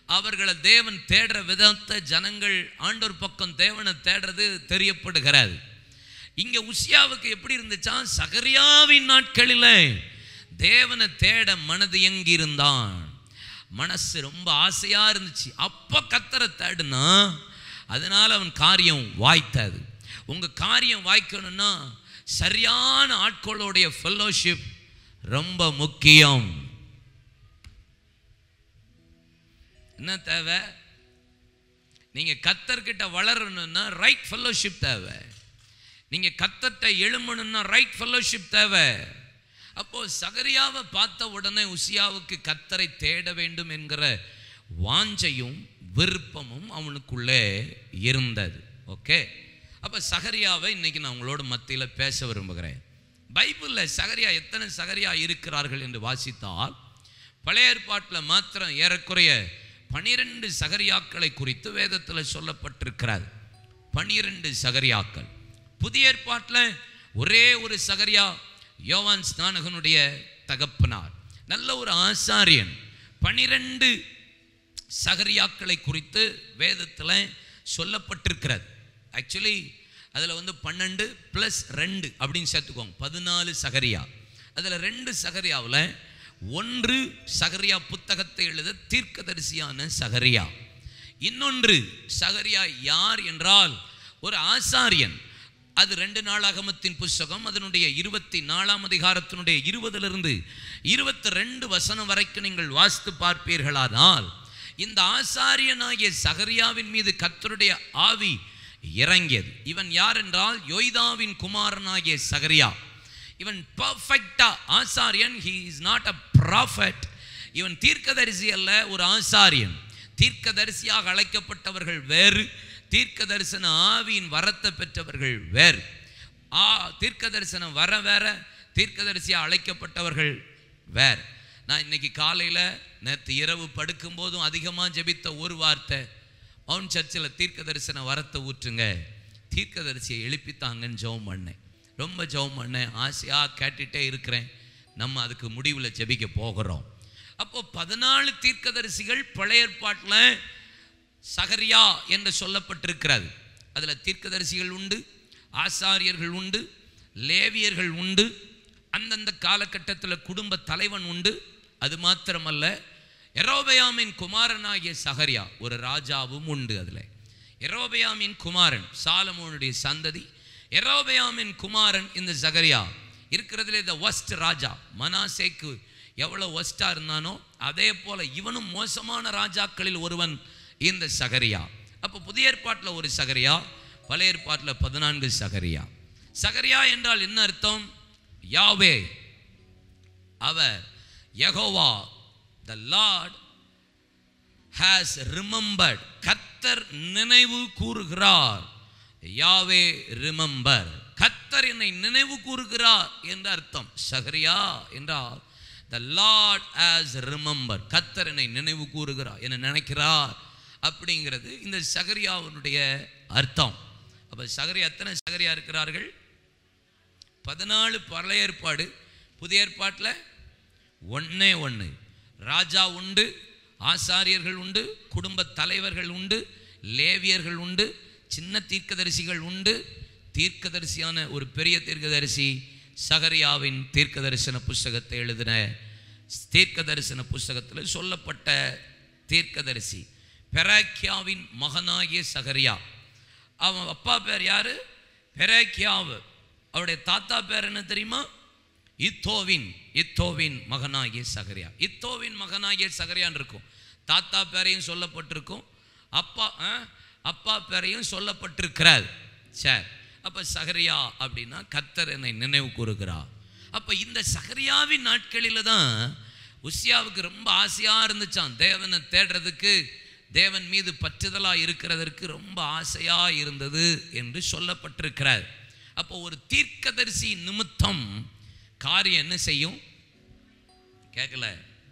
அவர்களை தேவன் தேடுற விதத்தை ஜனங்கள் ஆண்டோர் பக்கம் தேவனை தேடுறது தெரியப்படுகிறது இங்க உசியாவுக்கு எப்படி இருந்துச்சா சகரியாவின் நாட்களில் தேவனை தேட மனது எங்கி இருந்தான் மனசு ரொம்ப ஆசையா இருந்துச்சு அப்ப கத்தரை தேடுனா அதனால அவன் காரியம் வாய்த்தது உங்க காரியம் வாய்க்கணும்னா சரியான ஆட்களோடைய ஃபெல்லோஷிப் ரொம்ப முக்கியம் என்ன தேவை நீங்க கத்தர்கிட்ட வளரணும்னா ரைட் ஃபெல்லோஷிப் தேவை நீங்க கத்தர்கிட்ட எழுமணும்னா ரைட் ஃபெல்லோஷிப் தேவை அப்போ சகரியாவை பார்த்த உடனே உசியாவுக்கு கத்தரை தேட வேண்டும் என்கிற வாஞ்சையும் விருப்பமும் அவனுக்குள்ளே இருந்தது ஓகே அப்போ சகரியாவை இன்னைக்கு நான் உங்களோட மத்தியில் பேச விரும்புகிறேன் பைபிளில் சகரியா எத்தனை சகரியா இருக்கிறார்கள் என்று வாசித்தால் பழைய ஏற்பாட்டில் மாத்திரம் ஏறக்குறைய பனிரெண்டு சகரியாக்களை குறித்து வேதத்தில் சொல்லப்பட்டிருக்கிறது பனிரெண்டு சகரியாக்கள் புதிய ஏற்பாட்டில் ஒரே ஒரு சகரியா யோவான் ஸ்நானகனுடைய தகப்பனார் நல்ல ஒரு ஆசாரியன் பனிரெண்டு சகரியாக்களை குறித்து வேதத்தில் சொல்லப்பட்டிருக்கிறது ஆக்சுவலி அதில் வந்து பன்னெண்டு ப்ளஸ் ரெண்டு அப்படின்னு சேர்த்துக்கோங்க பதினாலு சகரியா அதில் ரெண்டு சகரியாவில் ஒன்று சகரியா புத்தகத்தை எழுத தீர்க்கதரிசியான சகரியா இன்னொன்று சகரியா யார் என்றால் ஒரு ஆசாரியன் அது ரெண்டு நாளாகமத்தின் புஸ்தகம் அதனுடைய இருபத்தி நாலாம் அதிகாரத்தினுடைய இருபதிலிருந்து இருபத்தி ரெண்டு வசனம் வரைக்கும் நீங்கள் வாசித்து பார்ப்பீர்களானால் இந்த ஆசாரியனாகிய சகரியாவின் மீது கத்தருடைய ஆவி இறங்கியது இவன் யார் என்றால் யோய்தாவின் குமாரனாகிய சகரியா இவன் பர்ஃபெக்டா ஆசாரியன் he is not a prophet இவன் தீர்க்கதரிசி அல்ல ஒரு ஆசாரியன் தீர்க்கதரிசியாக அழைக்கப்பட்டவர்கள் வேறு தீர்க்க தரிசன ஆவியின் வரத்தை பெற்றவர்கள் வேறு ஆ தீர்க்க தரிசனம் வர வேற தீர்க்கதரிசியாக அழைக்கப்பட்டவர்கள் வேற நான் இன்னைக்கு காலையில் நேற்று இரவு படுக்கும் போதும் அதிகமாக ஜெபித்த ஒரு வார்த்தை மவுண்ட் சர்ச்சில் தீர்க்க தரிசன வரத்தை ஊற்றுங்க தீர்க்கதரிசியை எழுப்பித்தாங்கன்னு ஜெபம் பண்ணேன் ரொம்ப ஜெபம் பண்ணேன் ஆசையாக கேட்டுட்டே இருக்கிறேன் நம்ம அதுக்கு முடிவில் ஜெபிக்க போகிறோம் அப்போ பதினாலு தீர்க்கதரிசிகள் பழைய ஏற்பாட்டில் சகரியா என்று சொல்லப்பட்டிருக்கிறது அதில் தீர்க்கதரிசிகள் உண்டு ஆசாரியர்கள் உண்டு லேவியர்கள் உண்டு அந்தந்த காலகட்டத்தில் குடும்ப தலைவன் உண்டு அது மாத்திரமல்ல எரோபயாமின் குமாரனாகிய சகரியா ஒரு ராஜாவும் உண்டு அதில் எரோபயாமின் குமாரன் சாலமோனுடைய சந்ததி எரோபயாமின் குமாரன் இந்த சகரியா இருக்கிறதுல இந்த ஒஸ்ட் ராஜா மனாசேக்கு எவ்வளோ ஒஸ்டா இருந்தானோ அதே போல இவனும் மோசமான ராஜாக்களில் ஒருவன் இந்த சகரியா அப்போ புதிய ஏற்பாட்டில் ஒரு சகரியா பழைய ஏற்பாட்டில் பதினான்கு சகரியா சகரியா என்றால் என்ன அர்த்தம் யாவே அவர் Jehovah the Lord has remembered கத்தர் நினைவு கூறுகிறார் யாவே ரிமெம்பர் கத்தர் என்னை நினைவு கூறுகிறார் என்ற அர்த்தம் சகரியா என்றால் த லார்ட் ஹாஸ் ரிமெம்பர் கத்தர் என்னை நினைவு கூறுகிறார் என்ன நினைக்கிறார் அப்படிங்கிறது இந்த சகரியாவினுடைய அர்த்தம் அப்போ சகரியா எத்தனை சகரியா இருக்கிறார்கள் பதினாலு பழைய ஏற்பாடு புதிய ஏற்பாட்டில் ஒண்ணே ஒன்று ராஜா உண்டு ஆசாரியர்கள் உண்டு குடும்ப தலைவர்கள் உண்டு லேவியர்கள் உண்டு சின்ன தீர்க்கதரிசிகள் உண்டு தீர்க்கதரிசியான ஒரு பெரிய தீர்க்கதரிசி சகரியாவின் தீர்க்க தரிசன புஸ்தகத்தை எழுதின தீர்க்க தரிசன புஸ்தகத்தில் சொல்லப்பட்ட தீர்க்கதரிசி பெராக்கியாவின் மகனாகிய சகரியா அவன் அப்பா பேர் யாரு பெராக்கியாவு அவருடைய தாத்தா பேர் என்ன தெரியுமா இத்தோவின் இத்தோவின் மகனாகிய சகரியா இத்தோவின் மகனாகிய சகரியான் இருக்கும் தாத்தா பேரையும் சொல்லப்பட்டிருக்கும் அப்பா ஆ, அப்பா பேரையும் சொல்லப்பட்டிருக்கிறார் சரி அப்ப சகரியா அப்படின்னா கத்தர் என்னை நினைவு கூறுகிறார் அப்ப இந்த சகரியாவின் நாட்களில தான் உசியாவுக்கு ரொம்ப ஆசையா இருந்துச்சான் தேவனை தேடுறதுக்கு தேவன் மீது பற்றுதலா இருக்கிறதற்கு ரொம்ப ஆசையா இருந்தது என்று சொல்லப்பட்டிருக்கிறார் அப்போ ஒரு தீர்க்கதரிசி நிமித்தம் காரியம் என்ன செய்யும் கேட்கல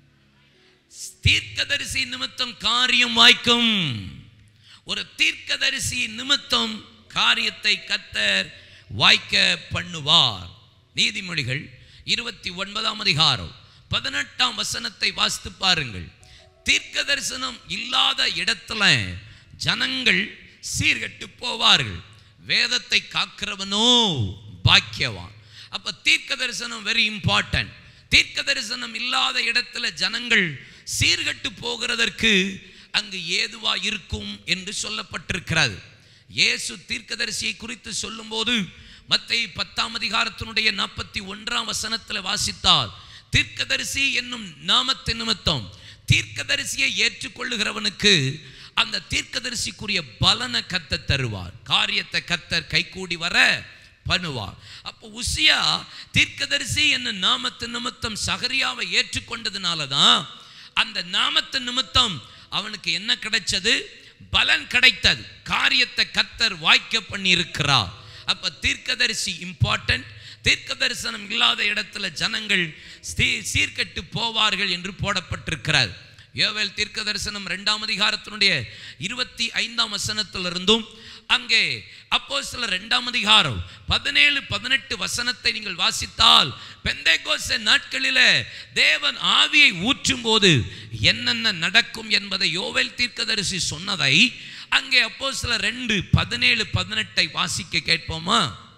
தீர்க்கதரிசி நிமித்தம் காரியம் வாய்க்கும் ஒரு தீர்க்கதரிசி நிமித்தம் காரியத்தை கத்தர் வாய்க்க பண்ணுவார் நீதிமொழிகள் இருபத்தி ஒன்பதாம் அதிகாரம் பதினெட்டாம் வசனத்தை வாசித்து பாருங்கள் தீர்க்க தரிசனம் இல்லாத இடத்துல ஜனங்கள் சீர்கெட்டு போவார்கள் வேதத்தை காக்கிறவனோ பாக்கியவான் அப்ப தீர்க்க தரிசனம் வெரி இம்பார்ட்டன்ட் தீர்க்க தரிசனம் இல்லாத இடத்துல ஜனங்கள் சீர்கெட்டு போகிறதற்கு அங்கு ஏதுவா இருக்கும் என்று சொல்லப்பட்டிருக்கிறது இயேசு தீர்க்கதரிசியை குறித்து சொல்லும்போது மத்தேயு பத்தாம் அதிகாரத்தினுடைய நாற்பத்தி ஒன்றாம் வசனத்தில் வாசித்தால் தீர்க்கதரிசி என்னும் நாமத்தின் நிமித்தம் தீர்க்கதரிசியை ஏற்றுக்கொள்ளுகிறவனுக்கு அந்த தீர்க்கதரிசிக்குரிய பலனை கத்த தருவார் காரியத்தை கத்தர் கைகூடி வர பண்ணுவார் அப்போ உசியா தீர்க்கதரிசி என்னும் நாமத்தின் நிமித்தம் சகரியாவை ஏற்றுக்கொண்டதுனால தான் அந்த நாமத்தின் நிமித்தம் அவனுக்கு என்ன கிடைச்சது பலன் கிடைத்தது காரியத்தை கத்தர் வாய்க்க பண்ணி இருக்கிறார் அப்ப தீர்க்கதரிசி இம்பார்ட்டன்ட் தீர்க்க தரிசனம் இல்லாத இடத்துல ஜனங்கள் சீ- சீர்கெட்டு போவார்கள் என்று போடப்பட்டிருக்கிறார் யோவேல் தீர்க்க தரிசனம் இரண்டாம் அதிகாரத்தினுடைய இருபத்தி ஐந்தாம் வசனத்திலிருந்தும் அங்கே அப்போ சில ரெண்டாம் அதிகாரம் பதினேழு பதினெட்டு வசனத்தை நீங்கள் வாசித்தால் பெந்தைகோச நாட்களிலே தேவன் ஆவியை ஊற்றும் போது என்னென்ன நடக்கும் என்பதை யோவேல் தீர்க்கதரிசி சொன்னதை அங்கே அப்போ சில ரெண்டு பதினேழு பதினெட்டை வாசிக்க கேட்போமா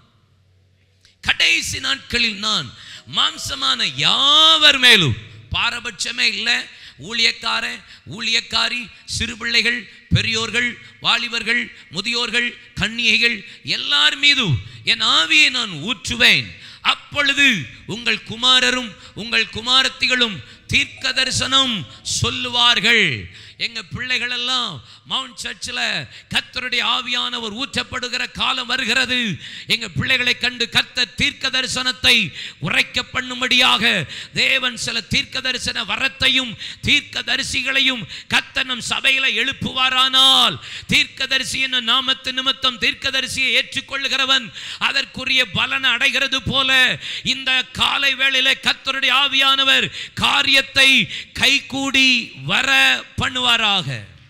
கடைசி நாட்களில் நான் மாம்சமான யாவர் மேலும் பாரபட்சமே இல்லை ஊழியக்காரன் ஊழியக்காரி சிறுபிள்ளைகள் பெரியோர்கள் வாலிபர்கள் முதியோர்கள் கன்னிகைகள் எல்லார் மீதும் என் ஆவியை நான் ஊற்றுவேன் அப்பொழுது உங்கள் குமாரரும் உங்கள் குமாரத்திகளும் தீர்க்க தரிசனம் சொல்லுவார்கள் எங்க பிள்ளைகள் எல்லாம் மவுண்ட் சர்ச்சில் கத்தருடைய ஆவியானவர் ஊற்றப்படுகிற காலம் வருகிறது எங்க பிள்ளைகளை கண்டு கத்த தீர்க்க தரிசனத்தை உரைக்க பண்ணும்படியாக தேவன் சில தீர்க்க தரிசன வரத்தையும் தீர்க்க தரிசிகளையும் கத்த நம் சபையில எழுப்புவாரானால் தீர்க்க தரிசி என்னும் நாமத்து நிமித்தம் தீர்க்க தரிசியை ஏற்றுக்கொள்ளுகிறவன் அதற்குரிய பலனை அடைகிறது போல இந்த காலை வேளையில கத்தருடைய ஆவியானவர் காரியத்தை கைகூடி வர பண்ணுவாராக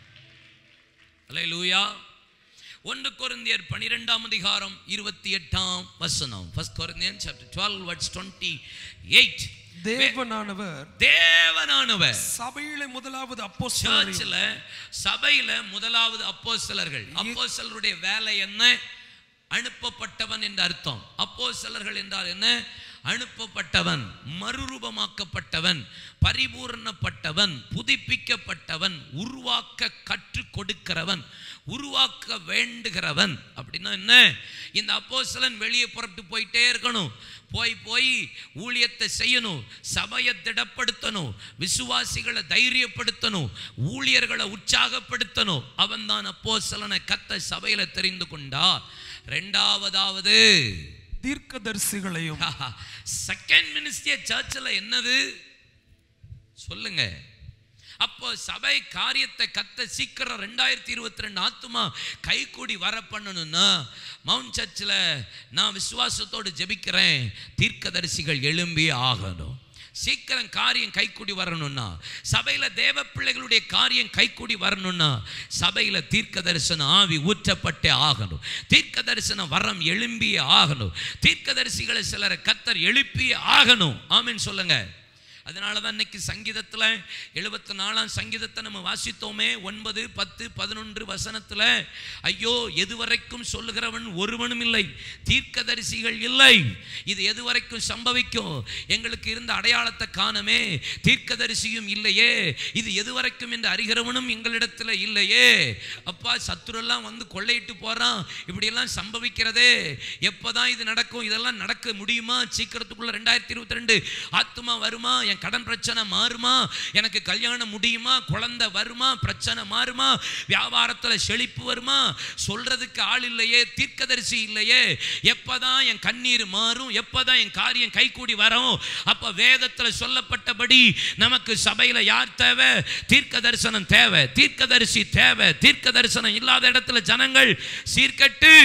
அல்லேலூயா ஒன்று கொரிந்தியர் பனிரெண்டாம் அதிகாரம் இருபத்தி எட்டாம் வசனம் first Corinthian chapter twelve verse twenty eight தேவனானவர் தேவனானவர் சபையில முதலாவது அப்போ சர்ச்சில் சபையில முதலாவது அப்போஸ்தலர்கள் அப்போஸ்தலருடைய வேலை என்ன அனுப்பப்பட்டவன் என்ற அர்த்தம் அப்போஸ்தலர்கள் என்றால் என்ன அனுப்பப்பட்டவன் மறுரூபமாக்கப்பட்டவன் பரிபூரணப்பட்டவன் புதுப்பிக்கப்பட்டவன் உருவாக்க கற்றுக் கொடுக்கிறவன் உருவாக்க வேண்டுகிறவன் அப்படின்னா என்ன இந்த அப்போஸ்தலன் வெளியே புறப்பட்டு போயிட்டே இருக்கணும் போய் போய் ஊழியத்தை செய்யணும் சபையை திடப்படுத்தணும் விசுவாசிகளை தைரியப்படுத்தணும் ஊழியர்களை உற்சாகப்படுத்தணும் அவன் தான் அப்போஸ்தலனை கத்த சபையில தெரிந்து கொண்டார் ரெண்டாவதாவது தீர்க்கதரிசிகளையும் செகண்ட் மினிஸ்ட்ரி சர்ச்சில் என்னது சொல்லுங்க அப்போ சபை காரியத்தை கத்த சீக்கிரம் ரெண்டாயிரத்தி இருபத்தி ரெண்டு ஆத்துமா கைகூடி வர பண்ணணும்னா மவுண்ட் சர்ச்சில் நான் விசுவாசத்தோடு ஜெபிக்கிறேன் தீர்க்கதரிசிகள் எழும்பி ஆகணும் சீக்கிரம் காரியம் கைக்கூடி வரணும்னா சபையில தேவ பிள்ளைகளுடைய காரியம் கைக்கூடி வரணும்னா சபையில தீர்க்க தரிசன ஆவி ஊற்றப்பட்டே ஆகணும் தீர்க்க தரிசன வரம் எழும்பியே ஆகணும் தீர்க்க தரிசிகளை சிலரை கத்தர் எழுப்பியே ஆகணும் ஆமென் சொல்லுங்க அதனால தான் இன்னைக்கு சங்கீதத்தில் எழுபத்தி நாலாம் சங்கீதத்தை நம்ம வாசித்தோமே ஒன்பது பத்து பதினொன்று வசனத்தில் ஐயோ எதுவரைக்கும் சொல்லுகிறவன் ஒருவனும் இல்லை தீர்க்கதரிசிகள் இல்லை இது எதுவரைக்கும் சம்பவிக்கும் எங்களுக்கு இருந்த அடையாளத்தை காணமே தீர்க்கதரிசியும் இல்லையே இது எதுவரைக்கும் என்று அறிகிறவனும் எங்களிடத்தில் இல்லையே அப்பா சத்துரெல்லாம் வந்து கொள்ளையிட்டு போறான் இப்படியெல்லாம் சம்பவிக்கிறதே எப்போதான் இது நடக்கும் இதெல்லாம் நடக்க முடியுமா சீக்கிரத்துக்குள்ள ரெண்டாயிரத்தி இருபத்தி ரெண்டு ஆத்துமா வருமா என் கடன் பிரச்சனை மாறுமா எனக்கு கல்யாணம் முடியுமா குழந்தை வருமா பிரச்சனை மாறுமா வியாபாரத்தில் செழிப்பு வருமா சொல்றதுக்கு ஆள் இல்லையே தீர்க்கதரிசி இல்லையே எப்பதான் என் கண்ணீர் மாறும் எப்பதான் என் காரியம் கைகூடி வரும் அப்ப வேதத்தில் சொல்லப்பட்டபடி நமக்கு சபையில யார் தேவை தீர்க்க தரிசனம் தேவை தீர்க்கதரிசி தேவை தீர்க்க தரிசனம் இல்லாத இடத்துல ஜனங்கள் சீர்கட்டு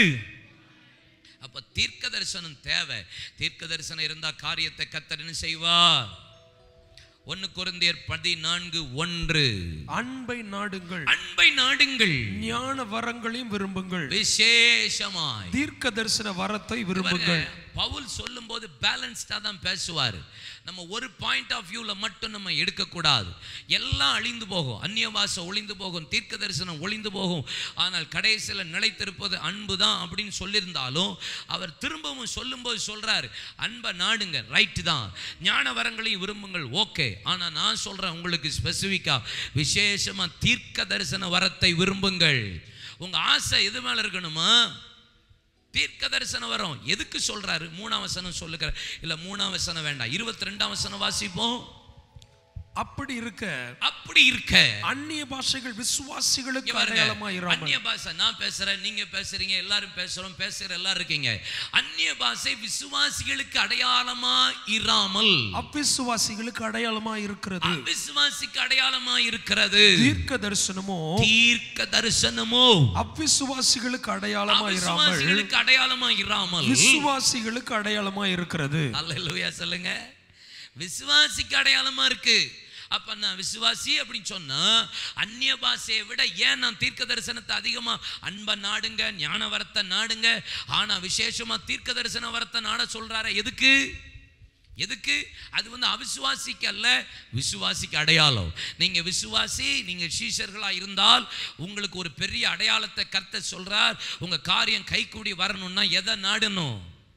அப்ப தீர்க்க தரிசனம் தேவை தீர்க்க தரிசனம் இருந்தா காரியத்தை கத்தர் என்ன செய்வார் ஒன்னு குருந்தியர் பதினான்கு ஒன்று அன்பை நாடுங்கள் அன்பை நாடுங்கள் ஞான வரங்களையும் விரும்புங்கள் விசேஷமாய் தீர்க்க தரிசன வரத்தை விரும்புங்கள் பாருங்க, பவுல் சொல்லும்போது பேலன்ஸ்டாக தான் பேசுவார் நம்ம ஒரு பாயிண்ட் ஆஃப் வியூவில் மட்டும் நம்ம எடுக்கக்கூடாது எல்லாம் அழிந்து போகும் அந்நிய பாஷை ஒளிந்து போகும் தீர்க்க தரிசனம் ஒளிந்து போகும் ஆனால் கடைசியில் நிலைத்திருப்பது அன்பு தான் அப்படின்னு சொல்லியிருந்தாலும் அவர் திரும்பவும் சொல்லும்போது சொல்றாரு அன்பை நாடுங்க ரைட்டு தான் ஞான வரங்களையும் விரும்புங்கள் ஓகே ஆனால் நான் சொல்கிறேன் உங்களுக்கு ஸ்பெசிஃபிக்காக விசேஷமாக தீர்க்க தரிசன வரத்தை விரும்புங்கள் உங்கள் ஆசை எது மேலே இருக்கணுமா தீர்க்க தரிசனம் வரும் எதுக்கு சொல்றாரு மூணாம் வசனம் சொல்லுகிற இல்ல மூணாம் வசனம் வேண்டாம் இருபத்தி ரெண்டாம் வசனம் வாசிப்போம் அப்படி இருக்க அப்படி இருக்க அந்நிய பாஷைகள் விசுவாசிகளுக்கு இங்க பாருங்க, அடையாளமா இராமல் அந்நிய பாஷை நான் பேசுறேன் நீங்க பேசுறீங்க எல்லாரும் பேசுறோம் பேசுற எல்லாரும் இருக்கீங்க அந்நிய பாஷை விசுவாசிகளுக்கு அடையாளமா இராமல் அவ்விசுவாசிகளுக்கு அடையாளமா இருக்கிறது விசுவாசிக்கு அடையாளமா இருக்கிறது தீர்க்க தரிசனமோ தீர்க்க தரிசனமோ அவ்விசுவாசிகளுக்கு அடையாளமா இராமல் விசுவாசிகளுக்கு அடையாளமா இராமல் விசுவாசிகளுக்கு அடையாளமா இருக்கிறது அல்லேலூயா சொல்லுங்க விசுவாசிக்கு அடையாளமா இருக்கு அப்ப நான் விசுவாசி அப்படின்னு சொன்னா அந்நிய பாஷையை விட ஏன் நான் தீர்க்க தரிசனத்தை அதிகமா அன்பை நாடுங்க ஞான வரத்தை நாடுங்க ஆனா விசேஷமா தீர்க்க தரிசன வரத்தை நாட சொல்றாரு எதுக்கு எதுக்கு அது வந்து அவிசுவாசிக்கு அல்ல விசுவாசிக்கு அடையாளம் நீங்க விசுவாசி நீங்க சீஷர்களா இருந்தால் உங்களுக்கு ஒரு பெரிய அடையாளத்தை கர்த்த சொல்றார் உங்க காரியம் கைகூடி வரணும்னா எதை நாடணும்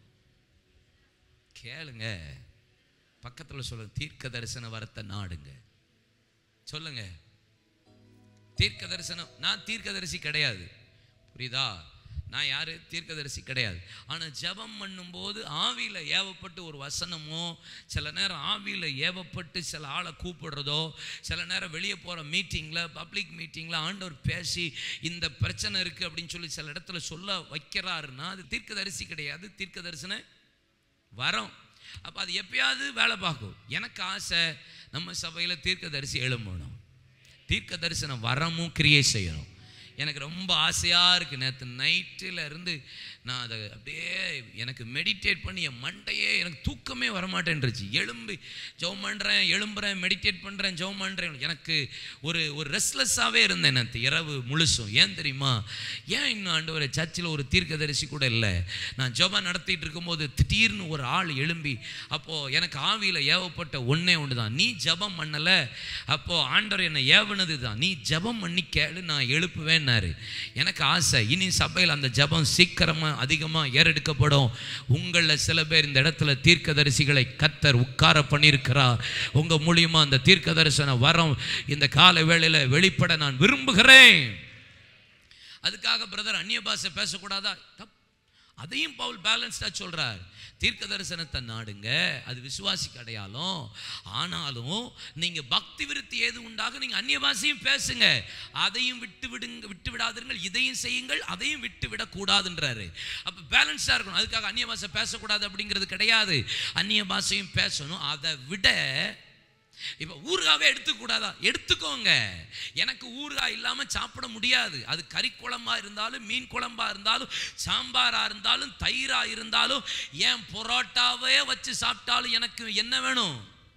கேளுங்க பக்கத்தில் சொல்லுங்க தீர்க்க தரிசன வரத்தை நாடுங்க சொல்லுங்க தீர்க்க தரிசனம் நான் தீர்க்கதரிசி கிடையாது புரியுதா நான் யாரு தீர்க்கதரிசி கிடையாது ஆனால் ஜெபம் பண்ணும்போது ஆவியில் ஏவப்பட்டு ஒரு வசனமோ சில நேரம் ஆவியில் ஏவப்பட்டு சில ஆளை கூப்பிடுறதோ சில நேரம் வெளியே போகிற மீட்டிங்கில் பப்ளிக் மீட்டிங்கில் ஆண்டவர் பேசி இந்த பிரச்சனை இருக்குது அப்படின்னு சொல்லி சில இடத்துல சொல்ல வைக்கிறாருன்னா அது தீர்க்கதரிசி கிடையாது தீர்க்க தரிசன வரோம் அப்போ அது எப்பயாவது வேலை பார்க்கும் எனக்கு ஆசை நம்ம சபையில் தீர்க்கதரிசி எழும்பணும் தீர்க்க தரிசனம் வரமும் கிரியை செய்யணும் எனக்கு ரொம்ப ஆசையாக இருக்குது நேற்று நைட்டில் இருந்து நான் அதை அப்படியே எனக்கு மெடிடேட் பண்ணி என் மண்டையே எனக்கு தூக்கமே வரமாட்டேன்ருச்சு எழும்பி ஜெபம் பண்ணுறேன் எழும்புறேன் மெடிடேட் பண்ணுறேன் ஜெபம் பண்ணுறேன் எனக்கு ஒரு ஒரு ரெஸ்ட்லெஸ்ஸாகவே இருந்தேன் நேற்று இரவு முழுசும் ஏன் தெரியுமா ஏன் இன்னும் ஆண்டவரை சர்ச்சில் ஒரு தீர்க்கதரிசி கூட இல்லை நான் ஜெபம் நடத்திட்டு இருக்கும்போது திடீர்னு ஒரு ஆள் எழும்பி அப்போது எனக்கு ஆவியில் ஏவப்பட்ட ஒன்றே ஒன்று தான் நீ ஜெபம் பண்ணலை அப்போது ஆண்டவர் என்னை ஏவுனது தான் நீ ஜெபம் பண்ணி கேளு நான் எழுப்புவேன்னாரு எனக்கு ஆசை இனி சபையில் அந்த ஜெபம் சீக்கிரமாக அதிகமாக ஏறெடுக்கப்படும் உங்களில் சில பேர் இந்த இடத்துல தீர்க்கதரிசிகளை கத்தர் உட்கார பண்ணியிருக்கிறார் உங்கள் மூலியமா அந்த தீர்க்க தரிசன வரம் இந்த கால வேளையில் வெளிப்பட நான் விரும்புகிறேன் அதுக்காக பிரதர் அந்நிய பாஷை பேசக்கூடாதா தப் அதையும் பவுல் பேலன்ஸ்டா சொல்றார் தீர்க்க தரிசனத்தை நாடுங்க அது விசுவாசிக்கு அடையாளம் ஆனாலும் நீங்க பக்தி விருத்தி ஏது உண்டாக நீங்க அந்நிய பாஷையும் பேசுங்க அதையும் விட்டு விடுங்க விட்டு விடாதீர்கள் இதையும் செய்யுங்கள் அதையும் விட்டு விடக்கூடாதுன்றாரு அப்ப பேலன்ஸா இருக்கணும் அதுக்காக அந்நிய பாஷை பேசக்கூடாது அப்படிங்கிறது கிடையாது அந்நிய பாஷையும் பேசணும் அதை விட இப்போ ஊறுகாவே எடுத்துக்கூடாதா எடுத்துக்கோங்க எனக்கு ஊறுகாய் இல்லாமல் சாப்பிட முடியாது அது கறி குழம்பா இருந்தாலும் மீன் குழம்பா இருந்தாலும் சாம்பாராக இருந்தாலும் தயிராக இருந்தாலும் ஏன் பொரோட்டாவே வச்சு சாப்பிட்டாலும் எனக்கு என்ன வேணும்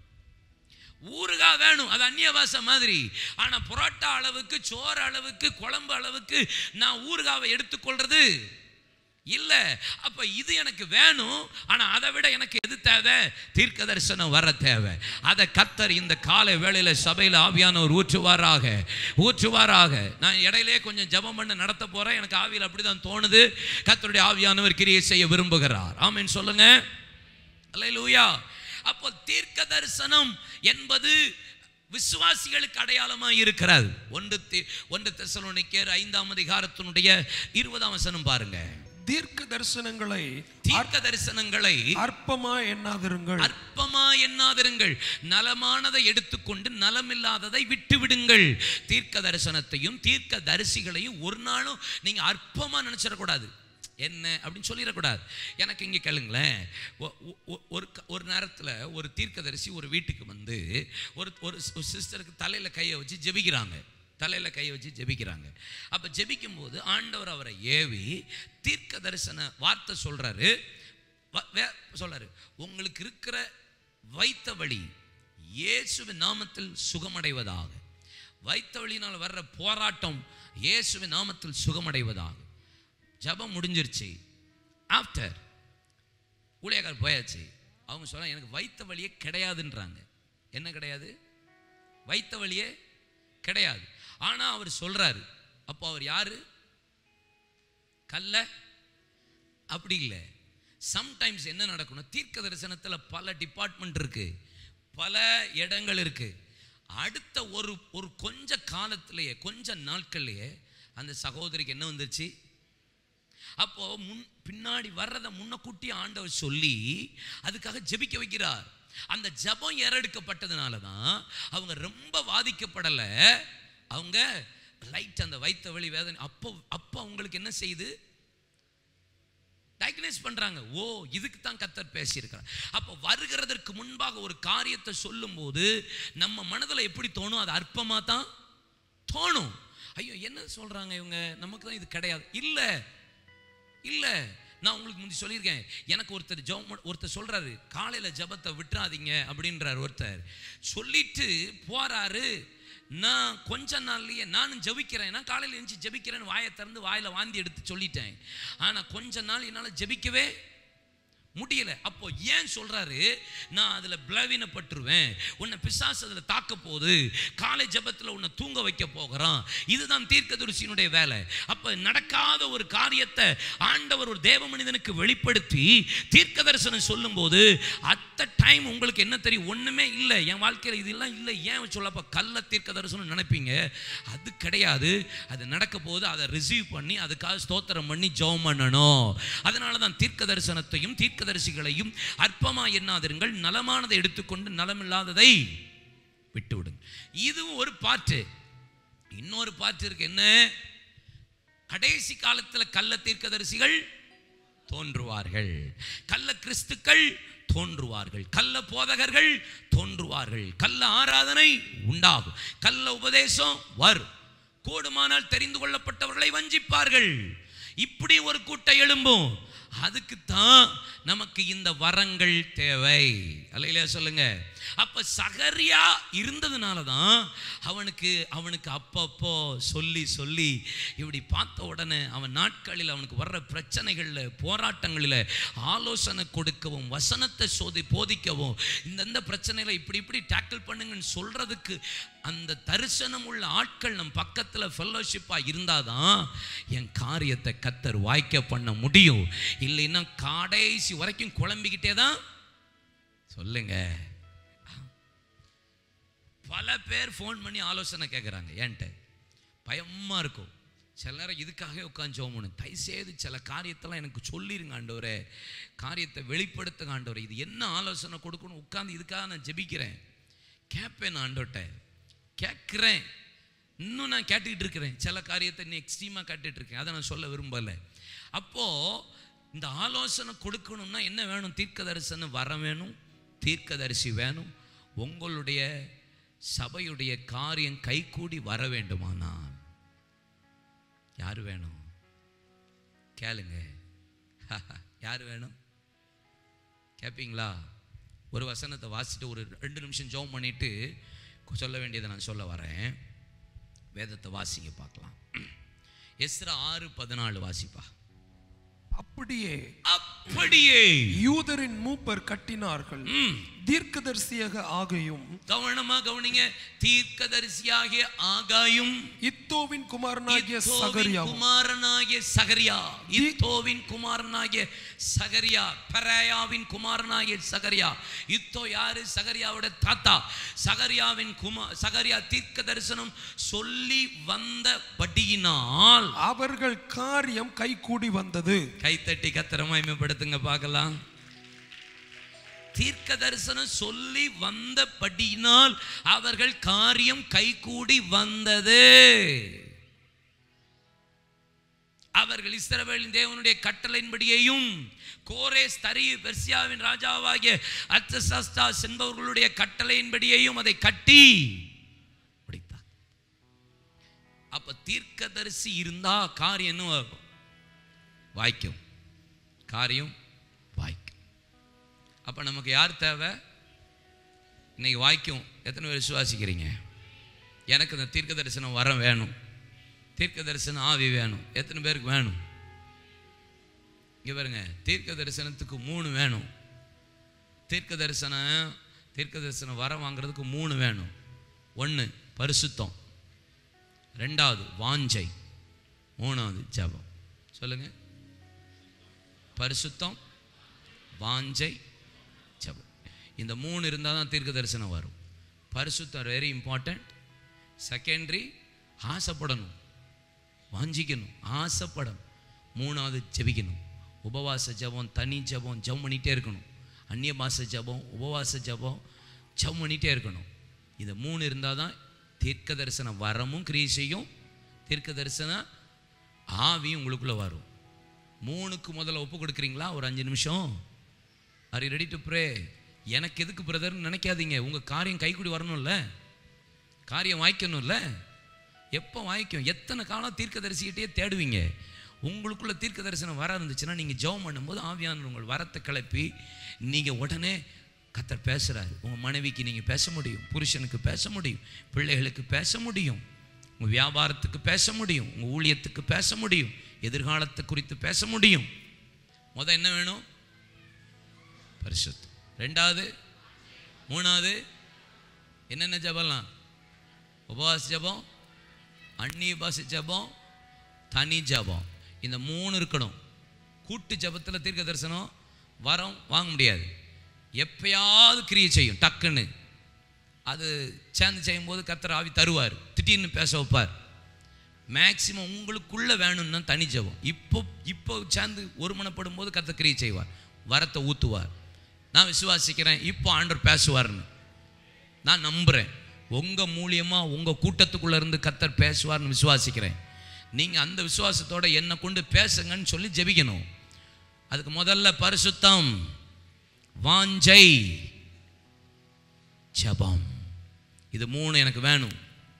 ஊறுகாய் வேணும் அது அந்நிய பாஷை மாதிரி ஆனால் புரோட்டா அளவுக்கு சோறு அளவுக்கு குழம்பு அளவுக்கு நான் ஊறுகாவை எடுத்துக்கொள்றது இல்லை அப்போ இது எனக்கு வேணும் ஆனால் அதை விட எனக்கு எது தேவை தீர்க்க தரிசனம் வர தேவை அதை கத்தர் இந்த காலை வேளையில் சபையில் ஆவியானவர் ஊற்றுவாராக ஊற்றுவாராக நான் இடையிலே கொஞ்சம் ஜெபம் பண்ண நடத்த போகிறேன் எனக்கு ஆவியில் அப்படி தான் தோணுது கத்தருடைய ஆவியானவர் கிரியை செய்ய விரும்புகிறார் ஆமீன் சொல்லுங்க அல்லேலூயா அப்போ தீர்க்க தரிசனம் என்பது விசுவாசிகளுக்கு அடையாளமா இருக்கிறது ஒன்று தி- ஒன்று தெசலோனிக்கேர் ஐந்தாம் அதிகாரத்தினுடைய இருபதாம் வசனம் பாருங்க தீர்க்க தரிசனங்களை தீர்க்க தரிசனங்களை அற்பமா எண்ணாதிருங்கள் அற்பமா எண்ணாதிருங்கள் நலமானதை எடுத்துக்கொண்டு நலமில்லாததை விட்டு விடுங்கள் தீர்க்க தரிசனத்தையும் தீர்க்க தரிசிகளையும் ஒரு நாளும் நீங்க அற்பமா நினைச்சிடக்கூடாது என்ன அப்படின்னு சொல்லிடக்கூடாது எனக்கு இங்கே கேளுங்களேன் ஒ- ஒ- ஒ- ஒரு க- ஒரு நேரத்தில் ஒரு தீர்க்கதரிசி ஒரு வீட்டுக்கு வந்து ஒரு ஒரு சிஸ்டருக்கு தலையில் கையை வச்சு ஜெபிக்கிறாங்க தலையில் கையை வச்சு ஜெபிக்கிறாங்க அப்போ ஜெபிக்கும்போது ஆண்டவர் அவரை ஏவி தீர்க்க தரிசன வார்த்தை சொல்கிறாரு சொல்றாரு உங்களுக்கு இருக்கிற வைத்த வழி இயேசுவின் நாமத்தில் சுகமடைவதாக வைத்த வழியினால் வர்ற போராட்டம் இயேசுவின் நாமத்தில் சுகமடைவதாக ஜெபம் முடிஞ்சிருச்சு ஆஃப்டர் ஊழியக்கார் போயாச்சு அவங்க சொல்ல எனக்கு வைத்த வழியே கிடையாதுன்றாங்க என்ன கிடையாது வைத்த வழியே கிடையாது ஆனா அவர் சொல்றாரு அப்போ அவர் யாரு கல்ல அப்படி இல்லை சம்டைம்ஸ் என்ன நடக்கணும் தீர்க்க தரிசனத்தில் பல டிபார்ட்மெண்ட் இருக்கு பல இடங்கள் இருக்கு அடுத்த ஒரு ஒரு கொஞ்ச காலத்திலேயே கொஞ்ச நாட்கள்லயே அந்த சகோதரிக்கு என்ன வந்துருச்சு அப்போ முன் பின்னாடி வர்றதை முன்னக்கூட்டி ஆண்டவர் சொல்லி அதுக்காக ஜெபிக்க வைக்கிறார் அந்த ஜெபம் ஏறெடுக்கப்பட்டதுனால தான் அவங்க ரொம்ப வாதிக்கப்படலை அவங்க லைட் அந்த வைத்த வழி வேதனை அப்போ அப்போ அவங்களுக்கு என்ன செய்யுது டயக்னைஸ் பண்றாங்க ஓ இதுக்கு தான் கத்தர் பேசியிருக்கிறார் அப்போ வருகிறதற்கு முன்பாக ஒரு காரியத்தை சொல்லும்போது நம்ம மனதில் எப்படி தோணும் அது அற்பமாக தான் தோணும் ஐயோ என்ன சொல்றாங்க இவங்க நமக்கு தான் இது கிடையாது இல்லை இல்லை நான் உங்களுக்கு முந்தி சொல்லியிருக்கேன் எனக்கு ஒருத்தர் ஜெபம் ஒருத்தர் சொல்றாரு காலையில ஜெபத்தை விட்டுறாதீங்க அப்படின்றார் ஒருத்தர் சொல்லிட்டு போறாரு நான் கொஞ்ச நாள்லயே நானும் ஜெபிக்கிறேன் நான் காலையில் எழுந்து ஜெபிக்கிறேன்னு வாயை திறந்து வாயில வாந்தி எடுத்து சொல்லிட்டேன் ஆனா கொஞ்ச நாள் என்னால் ஜெபிக்கவே முடியல அப்போ ஏன் சொல்றாரு நான் அதுல பிளவினப்பட்டுருவேன் உன்னை பிசாசு அதுல தாக்க போகுது காலை ஜெபத்துல உன்னை தூங்க வைக்க போகிறான் இதுதான் தீர்க்கதரிசியினுடைய வேலை அப்ப நடக்காத ஒரு காரியத்தை ஆண்டவர் ஒரு தேவ மனிதனுக்கு வெளிப்படுத்தி தீர்க்க தரிசனம் சொல்லும்போது அத்த டைம் உங்களுக்கு என்ன தெரியும் ஒண்ணுமே இல்லை என் வாழ்க்கையில் இதெல்லாம் இல்லை ஏன் சொல்லப்ப கள்ள தீர்க்க தரிசனம் நினைப்பீங்க அது கிடையாது அது நடக்க போது அதை ரிசீவ் பண்ணி அதுக்காக ஸ்தோத்திரம் பண்ணி ஜெபம் பண்ணணும் அதனால தான் தீர்க்க தரிசனத்தையும் தீர்க்கதரிசிகளையும் அற்பமா எண்ணாதிருங்கள் நலமானதை எடுத்துக்கொண்டு நலமில்லாததை விட்டு விடுங்க இதுவும் ஒரு பாட்டு இன்னொரு பாட்டு இருக்கு என்ன கடைசி காலத்துல கள்ள தீர்க்கதரிசிகள் தோன்றுவார்கள் கள்ள கிறிஸ்துக்கள் தோன்றுவார்கள் கள்ள போதகர்கள் தோன்றுவார்கள் கள்ள ஆராதனை உண்டாகும் கள்ள உபதேசம் வரும் கூடுமானால் தெரிந்து கொள்ளப்பட்டவர்களை வஞ்சிப்பார்கள் இப்படி ஒரு கூட்டம் எழும்பும் அதுக்கு தான் நமக்கு இந்த வரங்கள் தேவை அல்லையில சொல்லுங்க அப்ப சகரியா இருந்ததுனால தான் அவனுக்கு அவனுக்கு அப்பப்போ சொல்லி சொல்லி இப்படி பார்த்த உடனே அவன் நாட்களில் அவனுக்கு வர்ற பிரச்சனைகளில் போராட்டங்களில் ஆலோசனை கொடுக்கவும் வசனத்தை சோதி போதிக்கவும் இந்தந்த பிரச்சனையில இப்படி இப்படி டேக்கிள் பண்ணுங்கன்னு சொல்றதுக்கு அந்த தரிசனம் உள்ள ஆட்கள் நம் பக்கத்தில் ஃபெல்லோஷிப்பாக இருந்தாதான் என் காரியத்தை கத்தர் வாய்க்க பண்ண முடியும் இல்லைன்னா கடைசி வரைக்கும் குழம்பிக்கிட்டே தான் சொல்லுங்க பல பேர் ஃபோன் பண்ணி ஆலோசனை கேட்குறாங்க ஏன்ட்ட பயமாக இருக்கும் சில நேரம் இதுக்காகவே உட்காந்து ஜோமனு தயவுசெய்து சில காரியத்தெல்லாம் எனக்கு சொல்லிருங்க ஆண்டவரே காரியத்தை வெளிப்படுத்துங்க ஆண்டவரே இது என்ன ஆலோசனை கொடுக்கணும் உட்காந்து இதுக்காக நான் ஜெபிக்கிறேன் கேட்பேன் நான் ஆண்டவர்கிட்ட கேட்குறேன் இன்னும் நான் கேட்டுக்கிட்டு இருக்கிறேன் சில காரியத்தை நீ எக்ஸ்ட்ரீமாக கேட்டுட்டு இருக்கேன் அதை நான் சொல்ல விரும்பலை அப்போது இந்த ஆலோசனை கொடுக்கணும்னா என்ன வேணும் தீர்க்க தரிசனம் வர வேணும் தீர்க்கதரிசி வேணும் உங்களுடைய சபையுடைய காரியம் கைகூடி வர வேண்டுமானால் யார் வேணும் கேளுங்க யார் வேணும் கேட்பீங்களா ஒரு வசனத்தை வாசிட்டு ஒரு ரெண்டு நிமிஷம் ஜெபம் பண்ணிட்டு சொல்ல வேண்டியதை நான் சொல்ல வரேன் வேதத்தை வாசிங்க பார்க்கலாம் எஸ்ரா ஆறு பதினாலு வாசிப்பா அப்படியே அப்படியே யூதரின் மூப்பர் கட்டினார்கள் ம், தீர்க்கதரிசியாக ஆகையும் கவனமா கவனிங்க தீர்க்கதரிசியாகிய ஆகாயும் இத்தோவின் குமாரனாகிய இத்தோவின் சகரியாவும் குமாரனாகிய சகரியா இத்தோவின் குமாரனாகிய சகரியா பெராயாவின் குமாரனாகிய சகரியா இத்தோ யாரு சகரியாவோட தாத்தா சகரியாவின் குமா சகரியா தீர்க்க தரிசனம் சொல்லி வந்த படியினால் அவர்கள் காரியம் கைகூடி வந்தது கைத்தட்டி கத்திர மகிமைப்படுத்துங்க பார்க்கலாம் தீர்க்க தரிசனம் சொல்லி வந்தபடியினால் அவர்கள் காரியம் கைகூடி வந்தது அவர்கள் இஸ்ரவேலின் தேவனுடைய கட்டளையின்படியையும் கோரேஸ் தரி பெர்சியாவின் ராஜாவாகிய அர்த்தசஸ்தா என்பவர்களுடைய கட்டளையின்படியையும் அதை கட்டி முடித்தார் அப்ப தீர்க்கதரிசி இருந்தா காரியம் என்ன ஆகும்? வாய்க்கும் காரியம் வாய்க்கும் அப்ப நமக்கு யார் தேவை இன்னைக்கு வாய்க்கும் எத்தனை பேர் விசுவாசிக்கிறீங்க எனக்கு இந்த தீர்க்க தரிசனம் வரம் வேணும் தீர்க்க தரிசனம் ஆவி வேணும் எத்தனை பேருக்கு வேணும் இங்க பாருங்க தீர்க்க தரிசனத்துக்கு மூணு வேணும் தீர்க்க தரிசனம் தீர்க்க தரிசனம் வர வாங்குறதுக்கு மூணு வேணும் ஒன்று பரிசுத்தம் ரெண்டாவது வாஞ்சை மூணாவது ஜெபம் சொல்லுங்க பரிசுத்தம் வாஞ்சை ஜெபம் இந்த மூணு இருந்தால் தான் தீர்க்க தரிசனம் வரும் பரிசுத்தம் வெரி இம்பார்ட்டண்ட் செகண்டரி ஆசைப்படணும் வாஞ்சிக்கணும் ஆசைப்படணும் மூணாவது ஜெபிக்கணும் உபவாச ஜெபம் தனி ஜெபம் ஜெபம் பண்ணிகிட்டே இருக்கணும் அந்நிய பாச ஜெபம் உபவாச ஜெபம் ஜெபம் பண்ணிகிட்டே இருக்கணும் இந்த மூணு இருந்தால் தான் தீர்க்க தரிசன வரமும் கிரியை செய்யும் தீர்க்க தரிசன ஆவியும் உங்களுக்குள்ளே வரும் மூணுக்கு முதல்ல ஒப்பு கொடுக்குறீங்களா ஒரு அஞ்சு நிமிஷம் are you ready to pray எனக்கு எதுக்கு பிரதர்னு நினைக்காதீங்க உங்கள் காரியம் கைக்கூடி வரணும்ல காரியம் வாய்க்கணும்ல எப்போ வாய்க்கும் எத்தனை காலம் தீர்க்க தரிசிக்கிட்டே தேடுவீங்க உங்களுக்குள்ள தீர்க்க தரிசனம் வர இருந்துச்சுன்னா நீங்கள் ஜெபம் பண்ணும்போது ஆவியானவர் உங்கள் வரத்தை கிளப்பி நீங்கள் உடனே கத்தர் பேசுகிறாரு உங்கள் மனைவிக்கு நீங்கள் பேச முடியும் புருஷனுக்கு பேச முடியும் பிள்ளைகளுக்கு பேச முடியும் உங்கள் வியாபாரத்துக்கு பேச முடியும் உங்கள் ஊழியத்துக்கு பேச முடியும் எதிர்காலத்தை குறித்து பேச முடியும் முத என்ன வேணும் பரிசுத்தம் ரெண்டாவது மூணாவது என்னென்ன ஜபம்லாம் உபவாச ஜபம் அந்நிய பாச ஜபம் தனி ஜபம் இந்த மூணு இருக்கணும் கூட்டு ஜபத்தில் தீர்க்க தரிசனம் வரம் வாங்க முடியாது எப்பயாவது கிரியை செய்யும் டக்குன்னு அது சேர்ந்து செய்யும்போது கர்த்தர் ஆவி தருவார் திடீர்னு பேச வைப்பார் மேக்சிமம் உங்களுக்குள்ள வேணும்னா தனி ஜெபம் இப்போ இப்போ சேர்ந்து ஒருமனப்படும் போது கர்த்தர் கிரியை செய்வார் வரத்தை ஊற்றுவார் நான் விசுவாசிக்கிறேன் இப்போ ஆண்டவர் பேசுவார்னு நான் நம்புகிறேன் உங்கள் மூலியமாக உங்கள் கூட்டத்துக்குள்ளே இருந்து கத்தர் பேசுவார்னு விசுவாசிக்கிறேன் நீங்கள் அந்த விசுவாசத்தோட என்னை கொண்டு பேசுங்கன்னு சொல்லி ஜெபிக்கணும் அதுக்கு முதல்ல பரிசுத்தம் வாஞ்சை ஜபம் இது மூணு எனக்கு வேணும்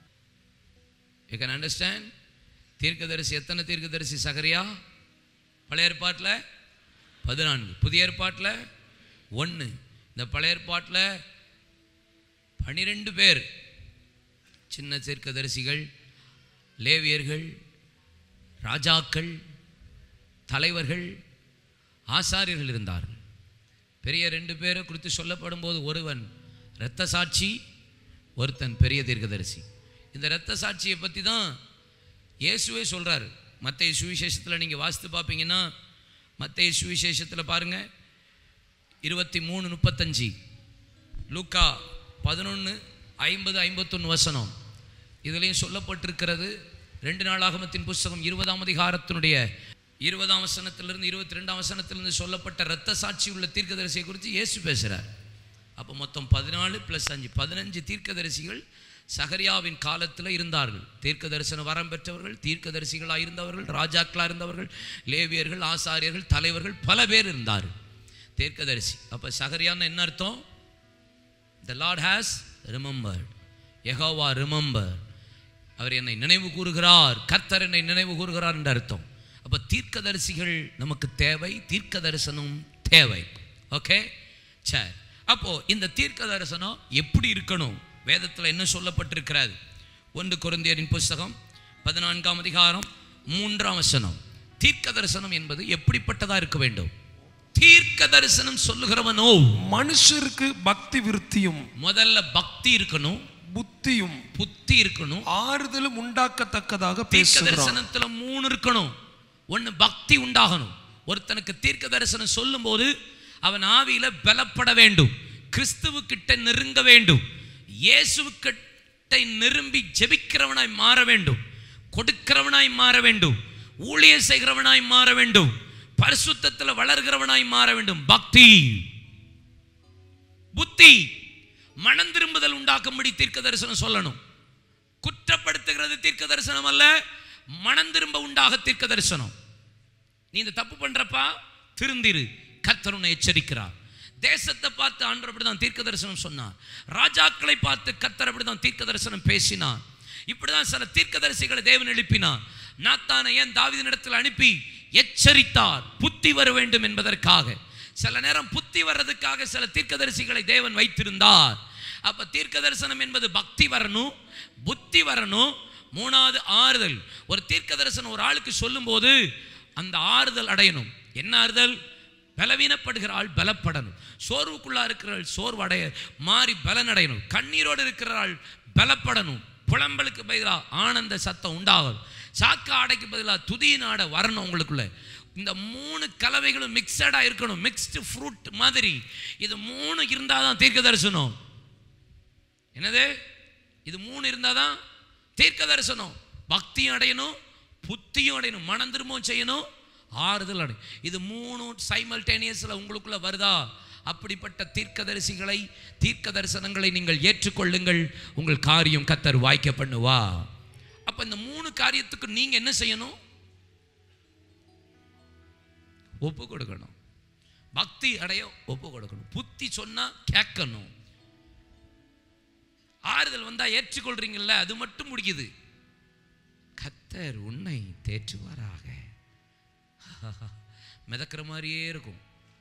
யூ கேன் அண்டர்ஸ்டாண்ட் தீர்க்கதரிசி எத்தனை தீர்க்கதரிசி சகரியா பழைய ஏற்பாட்டில் பதினான்கு புதிய ஏற்பாட்டில் ஒன்று இந்த பழைய ஏற்பாட்டில் பனிரெண்டு பேர் சின்ன தீர்க்கதரிசிகள் லேவியர்கள் ராஜாக்கள் தலைவர்கள் ஆசாரியர்கள் இருந்தார்கள் பெரிய ரெண்டு பேரை குறித்து சொல்லப்படும் போது ஒருவன் இரத்த சாட்சி ஒருத்தன் பெரிய தீர்க்கதரிசி இந்த இரத்த சாட்சியை பற்றி தான் இயேசுவே சொல்கிறார் மத்திய சுவிசேஷத்தில் நீங்கள் வாசித்து பார்ப்பீங்கன்னா மத்திய சுவிசேஷத்தில் பாருங்கள் இருபத்தி மூணு முப்பத்தஞ்சு லூக்கா பதினொன்று ஐம்பது ஐம்பத்தொன்று வசனம் இதுலேயும் சொல்லப்பட்டிருக்கிறது ரெண்டு நாளாகமத்தின் புஸ்தகம் இருபதாம் அதிகாரத்தினுடைய இருபதாம் வசனத்திலிருந்து இருபத்தி ரெண்டாம் வசனத்திலிருந்து சொல்லப்பட்ட இரத்த சாட்சி உள்ள தீர்க்கதரிசியை குறித்து இயேசு பேசுகிறார் அப்போ மொத்தம் பதினாலு ப்ளஸ் அஞ்சு பதினஞ்சு தீர்க்கதரிசிகள் சகரியாவின் காலத்தில் இருந்தார்கள் தீர்க்க தரிசன வரம் பெற்றவர்கள் தீர்க்கதரிசிகளாக இருந்தவர்கள் ராஜாக்களாக இருந்தவர்கள் லேவியர்கள் ஆசாரியர்கள் தலைவர்கள் பல பேர் இருந்தார்கள் தீர்க்கதரிசி அப்போ சகரியான்னு என்ன அர்த்தம் the Lord has remembered Jehovah remember அவர் என்னை நினைவு கூறுகிறார் கர்த்தர் என்னை நினைவு கூறுகிறார் என்ற அர்த்தம் அப்போ தீர்க்கதரிசிகள் நமக்கு தேவை தீர்க்க தரிசனம் தேவை ஓகே சரி அப்போ இந்த தீர்க்க தரிசனம் எப்படி இருக்கணும் வேதத்தில் என்ன சொல்லப்பட்டிருக்கிறது ஒன்று குருந்தியரின் புஸ்தகம் பதினான்காம் அதிகாரம் மூன்றாம் வசனம் தீர்க்க தரிசனம் என்பது எப்படிப்பட்டதா இருக்க வேண்டும் தீர்க்க தரிசனம் சொல்லுகிறவனோ மனுஷருக்கு பக்தி விருத்தியும் முதல்ல பக்தி இருக்கணும் புத்தியும் புத்தி இருக்கணும் ஆறுதலும் உண்டாக்கத்தக்கதாக தீர்க்க பேசுகிறான் தரிசனத்துல மூணு இருக்கணும் ஒண்ணு பக்தி உண்டாகணும் ஒருத்தனுக்கு தீர்க்க தரிசனம் சொல்லும்போது அவன் ஆவியில பலப்பட வேண்டும் கிறிஸ்துவு கிட்ட நெருங்க வேண்டும் இயேசு கிட்ட நிரும்பி ஜெபிக்கிறவனாய் மாற வேண்டும் கொடுக்கிறவனாய் மாற வேண்டும் ஊழியம் செய்கிறவனாய் மாற வேண்டும் பரிசுத்தத்துல வளர்கிறவனாய் மாற வேண்டும் பக்தி புத்தி மனம் திரும்புதல் உண்டாக்கும்படி தீர்க்க தரிசனம் சொல்லணும் குற்றப்படுத்துகிறது தீர்க்க தரிசனம் அல்ல மனம் திரும்ப உண்டாக தீர்க்க தரிசனம் நீ இந்த தப்பு பண்றப்பா திருந்திரு கர்த்தர் உன்னை எச்சரிக்கிறார் தேசத்தை பார்த்து ஆண்டவர் அப்படிதான் தீர்க்க தரிசனம் சொன்னார் ராஜாக்களை பார்த்து கர்த்தர் அப்படிதான் தீர்க்க தரிசனம் பேசினார் இப்படிதான் சில தீர்க்கதரிசிகளை தேவன் எழுப்பினார் நாத்தானை ஏன் தாவீதினிடத்தில் அனுப்பி எச்சரித்தார் புத்தி வர வேண்டும் என்பதற்காக சில நேரம் புத்தி வர்றதுக்காக சில தீர்க்கதரிசிகளை தேவன் வைத்திருந்தார் அப்ப தீர்க்க தரிசனம் என்பது பக்தி வரணும் புத்தி வரணும் மூணாவது ஆறுதல் ஒரு தீர்க்க தரிசனம் ஒரு ஆளுக்கு சொல்லும்போது அந்த ஆறுதல் அடையணும் என்ன ஆறுதல் பலவீனப்படுகிறாள் பலப்படணும் சோர்வுக்குள்ளா இருக்கிறாள் சோர்வடைய மாறி பலனடையணும் கண்ணீரோடு இருக்கிறாள் பலப்படணும் புலம்பலுக்கு பதிலாக ஆனந்த சத்தம் உண்டாகும் சாக்க ஆடைக்கு பதிலாக துதியின் ஆடை வரணும் உங்களுக்குள்ள இந்த மூணு கலவைகளும் மிக்சடா இருக்கணும் மிக்ஸ்டு ஃப்ரூட் மாதிரி இது மூணு இருந்தால் தான் தீர்க்க தரிசனம் என்னது இது மூணு இருந்தால் தான் தீர்க்க தரிசனம் பக்தியும் அடையணும் புத்தியும் அடையணும் மனம் திரும்பவும் செய்யணும் ஆறுதல் அடையும் இது மூணும் சைமல்டேனியஸில் உங்களுக்குள்ள வருதா அப்படிப்பட்ட தீர்க்கதரிசிகளை தீர்க்க தரிசனங்களை நீங்கள் ஏற்றுக்கொள்ளுங்கள் உங்கள் காரியம் கத்தர் வாய்க்க பண்ணுவா அப்ப இந்த மூணு காரியத்துக்கு நீங்க என்ன செய்யணும் ஒப்பு கொடுக்கணும் பக்தி அடைய ஒப்பு கொடுக்கணும் புத்தி சொன்னா கேட்கணும் ஆறுதல் வந்தா ஏற்றுக்கொள்றீங்கல்ல அது மட்டும் முடிக்குது கத்தர் உன்னை தேற்றுவாராக மிதக்கிற மாதிரியே இருக்கும்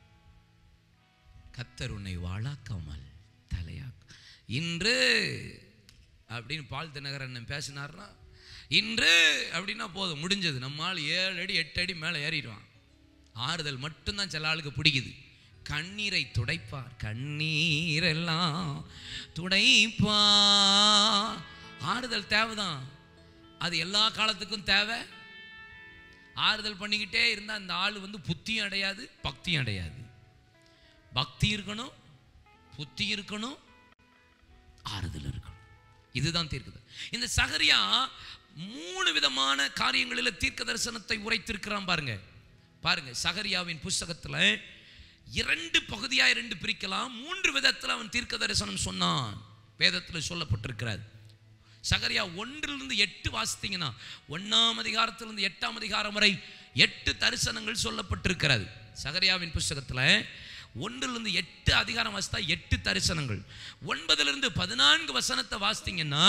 கத்தர் உன்னை வாழாக்காமல் தலையா இன்று அப்படின்னு பால் தினகரன் பேசினார்னா இன்று அப்படின்னா போதும் முடிஞ்சது நம்மால் ஏழு அடி எட்டு அடி மேலே ஏறிடுவான் ஆறுதல் மட்டும்தான் சில ஆளுக்கு பிடிக்குது கண்ணீரை துடைப்பார் கண்ணீரெல்லாம் துடைப்பா ஆறுதல் தேவைதான் அது எல்லா காலத்துக்கும் தேவை ஆறுதல் பண்ணிக்கிட்டே இருந்தால் அந்த ஆள் வந்து புத்தியும் அடையாது பக்தியும் அடையாது பக்தி இருக்கணும் புத்தி இருக்கணும் ஆறுதல் இருக்கணும் இதுதான் தீர்க்குது இந்த சகரியா மூணு விதமான காரியங்களில் தீர்க்க தரிசனத்தை உரைத்திருக்கிறான் பாருங்க பாருங்க சகரியாவின் புஸ்தகத்தில் இரண்டு பகுதியாக இரண்டு பிரிக்கலாம் மூன்று விதத்தில் அவன் தீர்க்க தரிசனம் சொன்னான் வேதத்தில் சொல்லப்பட்டிருக்கிறார் சகரியா ஒன்றிலிருந்து எட்டு வாசித்தீங்கன்னா ஒன்றாம் அதிகாரத்திலிருந்து எட்டாம் அதிகாரம் வரை எட்டு தரிசனங்கள் சொல்லப்பட்டிருக்கிறது சகரியாவின் புஸ்தகத்தில் ஒன்றிலிருந்து எட்டு அதிகாரம் வாசித்தா எட்டு தரிசனங்கள் ஒன்பதிலிருந்து பதினான்கு வசனத்தை வாசித்தீங்கன்னா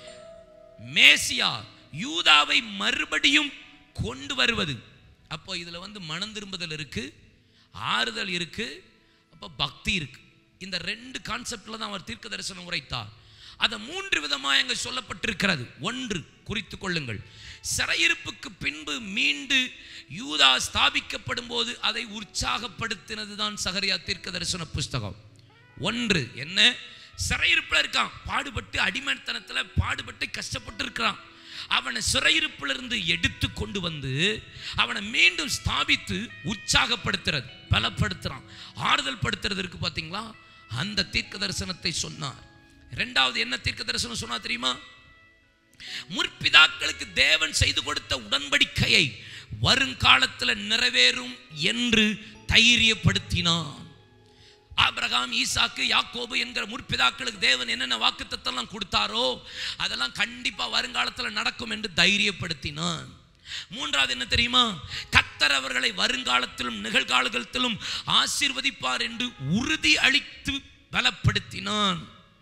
மேசியா யூதாவை மறுபடியும் கொண்டு வருவது அப்போ இதில் வந்து மனம் திரும்புதல் இருக்கு ஆறுதல் இருக்கு அப்போ பக்தி இருக்கு இந்த ரெண்டு கான்செப்டில் தான் அவர் தீர்க்க தரிசனம் உரைத்தார் அதை மூன்று விதமாக அங்கே சொல்லப்பட்டிருக்கிறது ஒன்று குறித்து கொள்ளுங்கள் சிறையிருப்புக்கு பின்பு மீண்டு யூதா ஸ்தாபிக்கப்படும் போது அதை உற்சாகப்படுத்தினது தான் சகரியா தீர்க்க தரிசன புஸ்தகம் ஒன்று என்ன சிறையிருப்பில் இருக்கான் பாடுபட்டு அடிமைத்தனத்தில் பாடுபட்டு கஷ்டப்பட்டு இருக்கிறான் அவனை சிறையிருப்பிலிருந்து எடுத்து கொண்டு வந்து அவனை மீண்டும் ஸ்தாபித்து உற்சாகப்படுத்துறது பலப்படுத்துறான் ஆறுதல் படுத்துறது இருக்கு பார்த்தீங்களா அந்த தீர்க்க தரிசனத்தை சொன்னார் ரெண்டாவது என்ன தீர்க்க தரிசனம் சொன்னா தெரியுமா முற்பிதாக்களுக்கு தேவன் செய்து கொடுத்த உடன்படிக்கையை வருங்காலத்தில் நிறைவேறும் என்று தைரியப்படுத்தினான் ஆபிரகாம் ஈசாக்கு யாக்கோபு என்கிற முற்பிதாக்களுக்கு தேவன் என்னென்ன வாக்குத்தத்தெல்லாம் கொடுத்தாரோ அதெல்லாம் கண்டிப்பா வருங்காலத்தில் நடக்கும் என்று தைரியப்படுத்தினான் மூன்றாவது என்ன தெரியுமா கத்தர் அவர்களை வருங்காலத்திலும் நிகழ்காலத்திலும் ஆசீர்வதிப்பார் என்று உறுதி அளித்து பலப்படுத்தினான்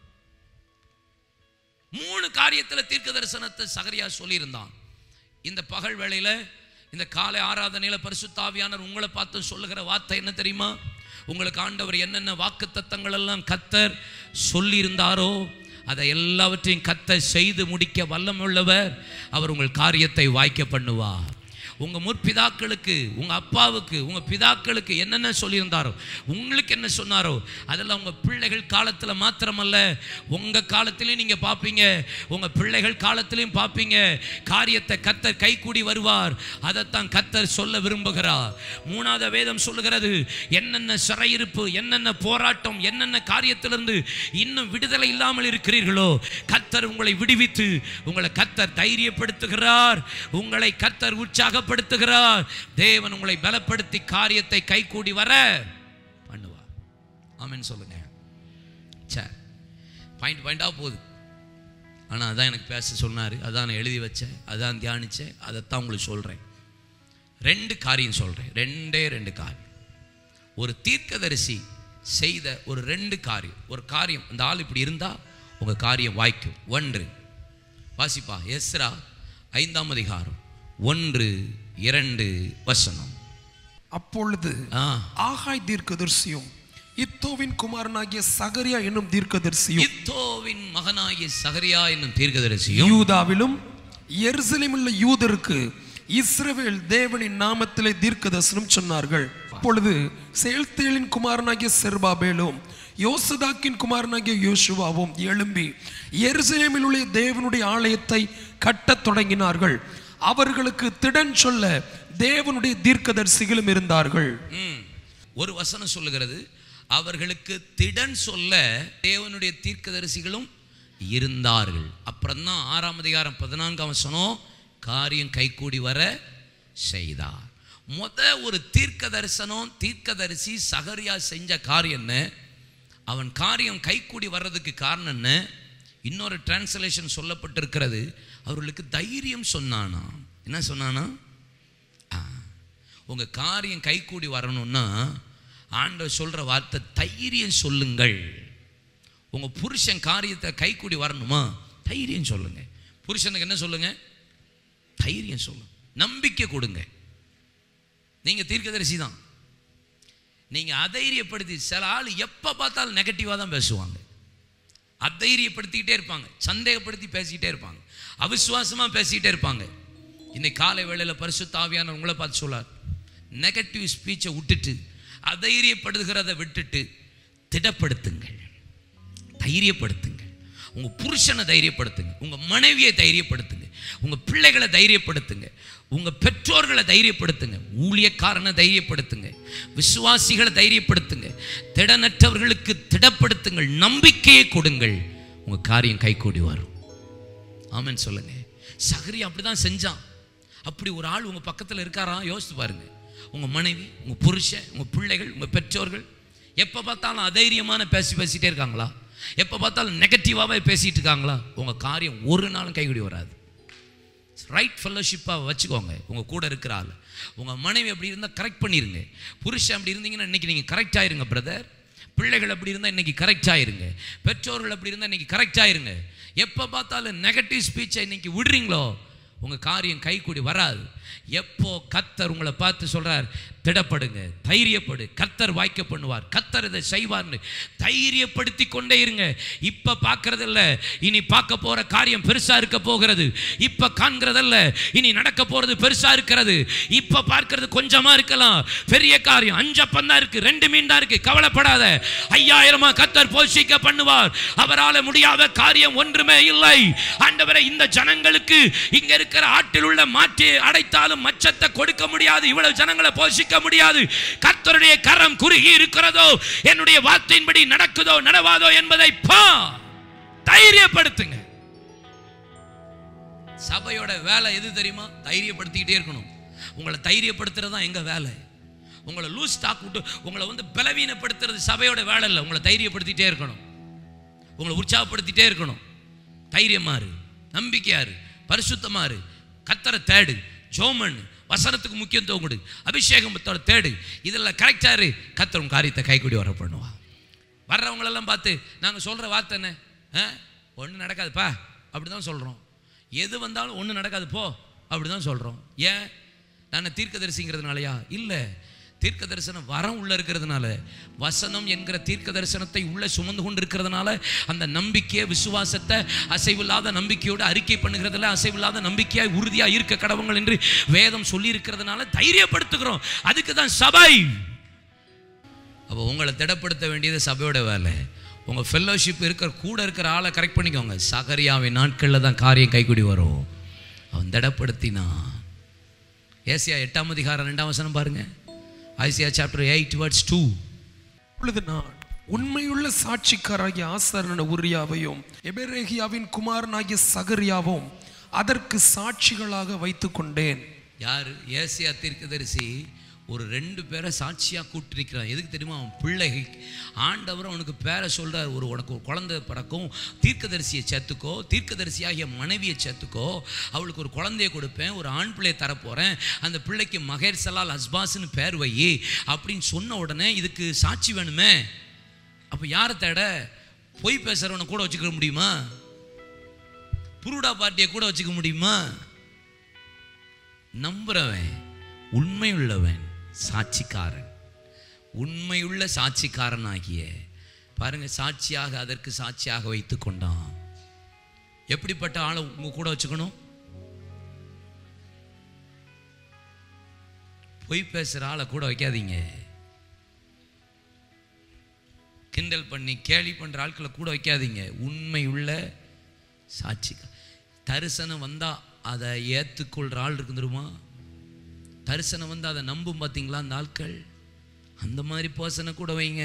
மூணு காரியத்தில் தீர்க்க தரிசனத்தை சகரியா சொல்லியிருந்தான் இந்த பகல் வேளையில இந்த காலை ஆராதனையில் பரிசுத்தாவியானவர் உங்களை பார்த்து சொல்லுகிற வார்த்தை என்ன தெரியுமா உங்களுக்கு ஆண்டவர் என்னென்ன வாக்கு தத்தங்கள் எல்லாம் கத்தர் சொல்லியிருந்தாரோ அதை எல்லாவற்றையும் கத்தர் செய்து முடிக்க வல்லமுள்ளவர் அவர் உங்கள் காரியத்தை வாய்க்க பண்ணுவார் உங்க முற்பிதாக்களுக்கு உங்க அப்பாவுக்கு உங்க பிதாக்களுக்கு என்னென்ன சொல்லியிருந்தாரோ உங்களுக்கு என்ன சொன்னாரோ அதெல்லாம் உங்க பிள்ளைகள் காலத்தில் மாத்திரமல்ல உங்க காலத்திலையும் நீங்க பார்ப்பீங்க உங்க பிள்ளைகள் காலத்திலையும் பார்ப்பீங்க காரியத்தை கத்தர் கைகூடி வருவார் அதைத்தான் கத்தர் சொல்ல விரும்புகிறார் மூணாவது வேதம் சொல்லுகிறது என்னென்ன சிறையிருப்பு என்னென்ன போராட்டம் என்னென்ன காரியத்திலிருந்து இன்னும் விடுதலை இல்லாமல் இருக்கிறீர்களோ கத்தர் உங்களை விடுவித்து உங்களை கத்தர் தைரியப்படுத்துகிறார் உங்களை கத்தர் உற்சாகப்படுத்துகிறார் தேவன் உங்களை பலப்படுத்தி காரியத்தை கைகூடி வர பண்ணுவார் ஆமென் சொல்லுங்க சரி பாயிண்ட் பாயிண்டாக போகுது ஆனால் அதான் எனக்கு பேச சொன்னார் அதான் நான் எழுதி வச்சேன் அதான் தியானித்தேன் அதைத்தான் உங்களுக்கு சொல்கிறேன் ரெண்டு காரியம் சொல்கிறேன் ரெண்டே ரெண்டு காரியம் ஒரு தீர்க்கதரிசி செய்த ஒரு ரெண்டு காரியம் ஒரு காரியம் அந்த ஆள் இப்படி இருந்தால் உங்கள் காரியம் வாய்க்கும் ஒன்று வாசிப்பா எஸ்ரா ஐந்தாம் அதிகாரம் ஒன்று இரண்டு வசனம் அப்பொழுது ஆ ஆகாய் தீர்க்கதரிசியும் இத்தோவின் குமாரனாகிய சகரியா என்னும் தீர்க்கதரிசியும் இத்தோவின் மகனாகிய சகரியா என்னும் தீர்க்கதரிசியும் யூதாவிலும் எருசலேமுள்ள யூதருக்கு இஸ்ரவேல் தேவனின் நாமத்திலே தீர்க்கதரிசனம் சொன்னார்கள் அப்பொழுது செயல்தேலின் குமாரனாகிய செர்பாபேலும் யோசதாக்கின் குமாரனாகிய யோசுவாவும் எழும்பி எருசலேமில் உள்ள தேவனுடைய ஆலயத்தை கட்டத் தொடங்கினார்கள் அவர்களுக்கு திடன் சொல்ல தேவனுடைய தீர்க்கதரிசிகளும் இருந்தார்கள் ம். ஒரு வசனம் சொல்லுகிறது அவர்களுக்கு திடன் சொல்ல தேவனுடைய தீர்க்கதரிசிகளும் இருந்தார்கள் அப்புறம் தான் ஆறாம் அதிகாரம் பதினான்காம் வசனம் காரியம் கைகூடி வர செய்தார் முத ஒரு தீர்க்க தரிசனம் தீர்க்கதரிசி சகரியா செஞ்ச காரியம் என்ன அவன் காரியம் கைகூடி வர்றதுக்கு காரணம் என்ன இன்னொரு டிரான்ஸ்லேஷன் சொல்லப்பட்டிருக்கிறது அவர்களுக்கு தைரியம் சொன்னானா என்ன சொன்னானா உங்க காரியம் கைகூடி வரணும்னா ஆண்டவர் சொல்ற வார்த்தை தைரியம் சொல்லுங்கள் உங்க புருஷன் காரியத்தை கைகூடி வரணுமா தைரியம் சொல்லுங்க புருஷனுக்கு என்ன சொல்லுங்க தைரியம் சொல்லுங்க நம்பிக்கை கொடுங்க நீங்க தீர்க்கதரிசி தான் நீங்க அதைரியப்படுத்தி சில ஆள் எப்ப பார்த்தாலும் நெகட்டிவா தான் பேசுவாங்க அதைரியப்படுத்திக்கிட்டே இருப்பாங்க சந்தேகப்படுத்தி பேசிக்கிட்டே இருப்பாங்க அவிசுவாசமா பேசிக்கிட்டே இருப்பாங்க இன்னைக்கு காலை வேளையில் பரிசுத்த ஆவியானவர் உங்களை பார்த்து சொல்லார் நெகட்டிவ் ஸ்பீச்சை விட்டுட்டு அதைரியப்படுகிறத விட்டுட்டு திடப்படுத்துங்கள் தைரியப்படுத்துங்க உங்க புருஷனை தைரியப்படுத்துங்க உங்க மனைவியை தைரியப்படுத்துங்க உங்க பிள்ளைகளை தைரியப்படுத்துங்க உங்க பெற்றோர்களை தைரியப்படுத்துங்க ஊழியக்காரனை தைரியப்படுத்துங்க விசுவாசிகளை தைரியப்படுத்துங்க திடனற்றவர்களுக்கு திடப்படுத்துங்கள் நம்பிக்கையை கொடுங்கள் உங்க காரியம் கைகூடி வரும் ஆமென் சொல்லுங்க சகரி அப்படிதான் செஞ்சான் அப்படி ஒரு ஆள் உங்க பக்கத்துல இருக்காரா யோசித்து பாருங்க உங்க மனைவி உங்க புருஷன் உங்க பிள்ளைகள் உங்க பெற்றோர்கள் எப்ப பார்த்தாலும் அதைரியமான பேசி பேசிட்டே இருக்காங்களா எப்ப பார்த்தாலும் நெகட்டிவாவே பேசிட்டு இருக்காங்களா உங்க காரியம் ஒரு நாளும் கைகூடி வராது ரைட் ஃபெல்லோஷிப்பாக வச்சுக்கோங்க உங்கள் கூட இருக்கிற ஆள் உங்கள் மனைவி அப்படி இருந்தால் கரெக்ட் பண்ணிருங்க புருஷன் அப்படி இருந்தீங்கன்னா இன்னைக்கு நீங்கள் கரெக்ட் ஆயிருங்க பிரதர் பிள்ளைகள் அப்படி இருந்தால் இன்னைக்கு கரெக்ட் ஆயிருங்க பெற்றோர்கள் அப்படி இருந்தால் இன்னைக்கு கரெக்ட் ஆயிருங்க எப்போ பார்த்தாலும் நெகட்டிவ் ஸ்பீச்சை இன்னைக்கு விடுறீங்களோ உங்கள் காரியம் கைக்கூடி வராது எப்போ கத்தர் உங்களை பார்த்து சொல்றார் திடப்படுங்க தைரியப்படு கத்தர் வாய்க்க பண்ணுவார் கத்தர் இதை செய்வார்னு தைரியப்படுத்தி கொண்டே இருங்க இப்ப பார்க்கறதில்ல இனி பார்க்க போற காரியம் பெருசா இருக்க போகிறது இப்ப காண்கிறதல்ல இனி நடக்க போறது பெருசா இருக்கிறது இப்ப பார்க்கிறது கொஞ்சமா இருக்கலாம் பெரிய காரியம் அஞ்சப்பம் தான் இருக்கு ரெண்டு மீன் தான் இருக்கு கவலைப்படாத ஐயாயிரமா கத்தர் போஷிக்க பண்ணுவார் அவரால முடியாத காரியம் ஒன்றுமே இல்லை ஆண்டவரே இந்த ஜனங்களுக்கு இங்க இருக்கிற ஆட்டில் உள்ள மாற்றி அடைத்தாலும் மச்சத்தை கொடுக்க முடியாது இவ்வளவு ஜனங்களை போஷிக்க முடியாது கர்த்தருடைய கரம் குறுகி இருக்கிறதோ என்னுடைய வார்த்தையின்படி நடக்குதோ நடவாதோ என்பதை பா தைரியப்படுத்துங்க சபையோட வேலை எது தெரியுமா தைரியப்படுத்திக்கிட்டே இருக்கணும் உங்களை தைரியப்படுத்துறது தான் எங்க வேலை உங்களை லூஸ் ஸ்டாக் விட்டு உங்களை வந்து பலவீனப்படுத்துறது சபையோட வேலை இல்லை உங்களை தைரியப்படுத்திட்டே இருக்கணும் உங்களை உற்சாகப்படுத்திட்டே இருக்கணும் தைரியமாறு நம்பிக்கையாரு பரிசுத்தமாறு கத்தரை தேடு ஜோமன் வசனத்துக்கு முக்கியத்துவம் கொடு அபிஷேகத்தோட தேடு இதெல்லாம் கரெக்டாரு கத்தர் உன் காரியத்தை கைக்கூடி வர பண்ணுவா வர்றவங்களெல்லாம் பார்த்து நாங்கள் சொல்கிற வார்த்தை என்ன ஆ ஒன்றும் நடக்காதுப்பா அப்படி தான் சொல்கிறோம் எது வந்தாலும் ஒன்றும் நடக்காது போ அப்படி தான் சொல்கிறோம் ஏன் நான் தீர்க்கதரிசிங்கிறதுனாலயா இல்லை தீர்க்க தரிசனம் வரம் உள்ள இருக்கிறதுனால வசனம் என்கிற தீர்க்க தரிசனத்தை உள்ள சுமந்து கொண்டு இருக்கிறதுனால அந்த நம்பிக்கையை விசுவாசத்தை அசைவில்லாத நம்பிக்கையோடு அறிக்கை பண்ணுகிறதுல அசைவில்லாத நம்பிக்கையாய் உறுதியாக இருக்க கடவுங்கள் என்று வேதம் சொல்லி இருக்கிறதுனால தைரியப்படுத்துகிறோம் அதுக்கு தான் சபை அப்போ உங்களை திடப்படுத்த வேண்டியது சபையோட வேலை உங்கள் ஃபெல்லோஷிப் இருக்கிற கூட இருக்கிற ஆளை கரெக்ட் பண்ணிக்கோங்க சகரியாவின் நாட்களில் தான் காரியம் கைக்கூடி வரும் அவன் திடப்படுத்தினான் ஏசியா எட்டாம் அதிகாரம் ரெண்டாம் வசனம் பாருங்க Isaiah chapter eight verse two அப்பொழுது நான் உண்மையுள்ள சாட்சிக்காராகிய ஆசாரன உரியாவையும் எபெரேகியாவின் குமாரனாகிய சகரியாவும் அதற்கு சாட்சிகளாக வைத்துக் கொண்டேன் யார் ஏசியா தீர்க்கதரிசி ஒரு ரெண்டு பேரை சாட்சியாக கூட்டிருக்கிறான் எதுக்கு தெரியுமா அவன் பிள்ளை ஆண்டவர் அவனுக்கு பேரை சொல்றார் ஒரு உனக்கு ஒரு குழந்தை பிறக்கும் தீர்க்கதரிசியை சேர்த்துக்கோ தீர்க்கதரிசியாகிய மனைவியை சேர்த்துக்கோ அவளுக்கு ஒரு குழந்தைய கொடுப்பேன் ஒரு ஆண் பிள்ளையை தரப்போகிறேன் அந்த பிள்ளைக்கு மகேர் சலால் அஸ்பாஸ்னு பேர் வை அப்படின்னு சொன்ன உடனே இதுக்கு சாட்சி வேணுமே அப்போ யாரை தேட பொய் பேசுகிறவனை கூட வச்சுக்க முடியுமா புருடா பார்ட்டியை கூட வச்சுக்க முடியுமா நம்புறவன் உண்மையுள்ளவன் சாட்சிக்காரன் உண்மையுள்ள சாட்சிக்காரன் ஆகிய பாருங்க சாட்சியாக அதற்கு சாட்சியாக வைத்து கொண்டான் எப்படிப்பட்ட ஆளை உங்க கூட வச்சுக்கணும் பொய் பேசுற ஆளை கூட வைக்காதீங்க கிண்டல் பண்ணி கேலி பண்ற ஆட்களை கூட வைக்காதீங்க உண்மை உள்ள சாட்சி தரிசனம் வந்தா அதை ஏற்றுக்கொள்ற ஆள் இருக்கு தெரியுமா தரிசனம் வந்து அதை நம்பும் பார்த்தீங்களா அந்த ஆட்கள் அந்த மாதிரி பர்சனை கூட வைங்க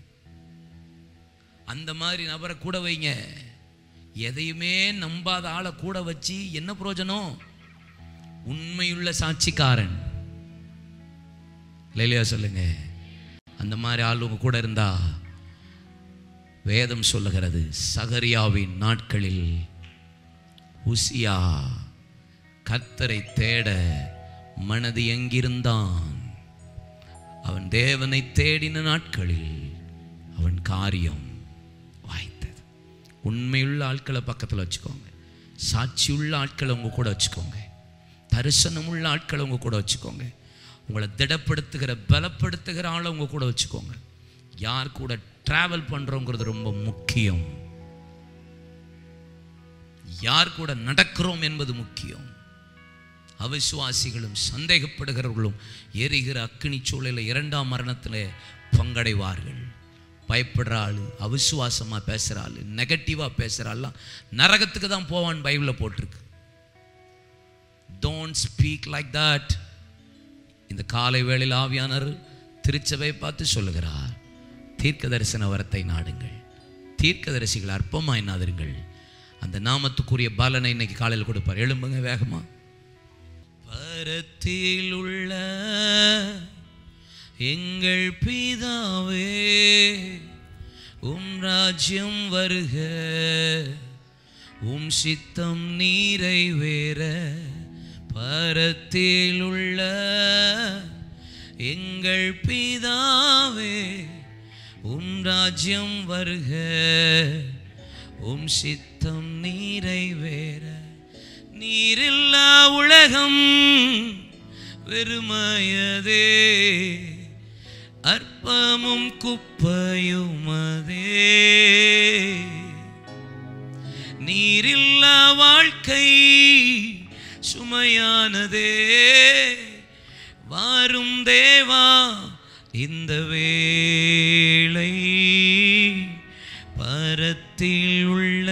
அந்த மாதிரி நபரை கூட வைங்க எதையுமே நம்பாத ஆளை கூட வச்சு என்ன பிரயோஜனம் உண்மையுள்ள சாட்சிக்காரன் இல்லையா சொல்லுங்க அந்த மாதிரி ஆள் உங்க கூட இருந்தா வேதம் சொல்லுகிறது சகரியாவின் நாட்களில் உசியா கர்த்தரை தேட மனது எங்கிருந்தான் அவன் தேவனை தேடின நாட்களில் அவன் காரியம் வாய்த்தது உண்மையுள்ள ஆட்களை பக்கத்தில் வச்சுக்கோங்க சாட்சியுள்ள ஆட்களை உங்க கூட வச்சுக்கோங்க தரிசனமுள்ள ஆட்களை உங்க கூட வச்சுக்கோங்க உங்களை திடப்படுத்துகிற பலப்படுத்துகிற ஆளை உங்க கூட வச்சுக்கோங்க யார் கூட டிராவல் பண்றோங்கிறது ரொம்ப முக்கியம் யார் கூட நடக்கிறோம் என்பது முக்கியம் அவிசுவாசிகளும் சந்தேகப்படுகிறவர்களும் எரிகிற அக்கினி சூழலில் இரண்டாம் மரணத்தில் பங்கடைவார்கள் பயப்படுற ஆளு அவிசுவாசமா பேசுற ஆளு நெகட்டிவா பேசுற ஆள்லாம் நரகத்துக்கு தான் போவான் பைபிளில் போட்டிருக்கு டோன்ட் ஸ்பீக் லைக் தட் இந்த காலை வேளையில் ஆவியானர் திருச்சபை பார்த்து சொல்லுகிறார் தீர்க்க தரிசன வரத்தை நாடுங்கள் தீர்க்கதரிசிகள் அற்பமாய் நாதுருங்கள் அந்த நாமத்துக்குரிய பலனை இன்னைக்கு காலையில் கொடுப்பார் எழும்புங்க வேகமா பரத்தில் உள்ள எங்கள் பிதாவே உம் ராஜ்யம் வருக உம் சித்தம் நீரைவேற பரத்தில் உள்ள எங்கள் பிதாவே உம் ராஜ்யம் வருக உம் சித்தம் நீரைவேற நீரில்லா உலகம் வெறுமையதே அற்பமும் குப்பையுமதே நீரில்லா வாழ்க்கை சுமையானதே வாரும் தேவா இந்த வேளை பரத்தில் உள்ள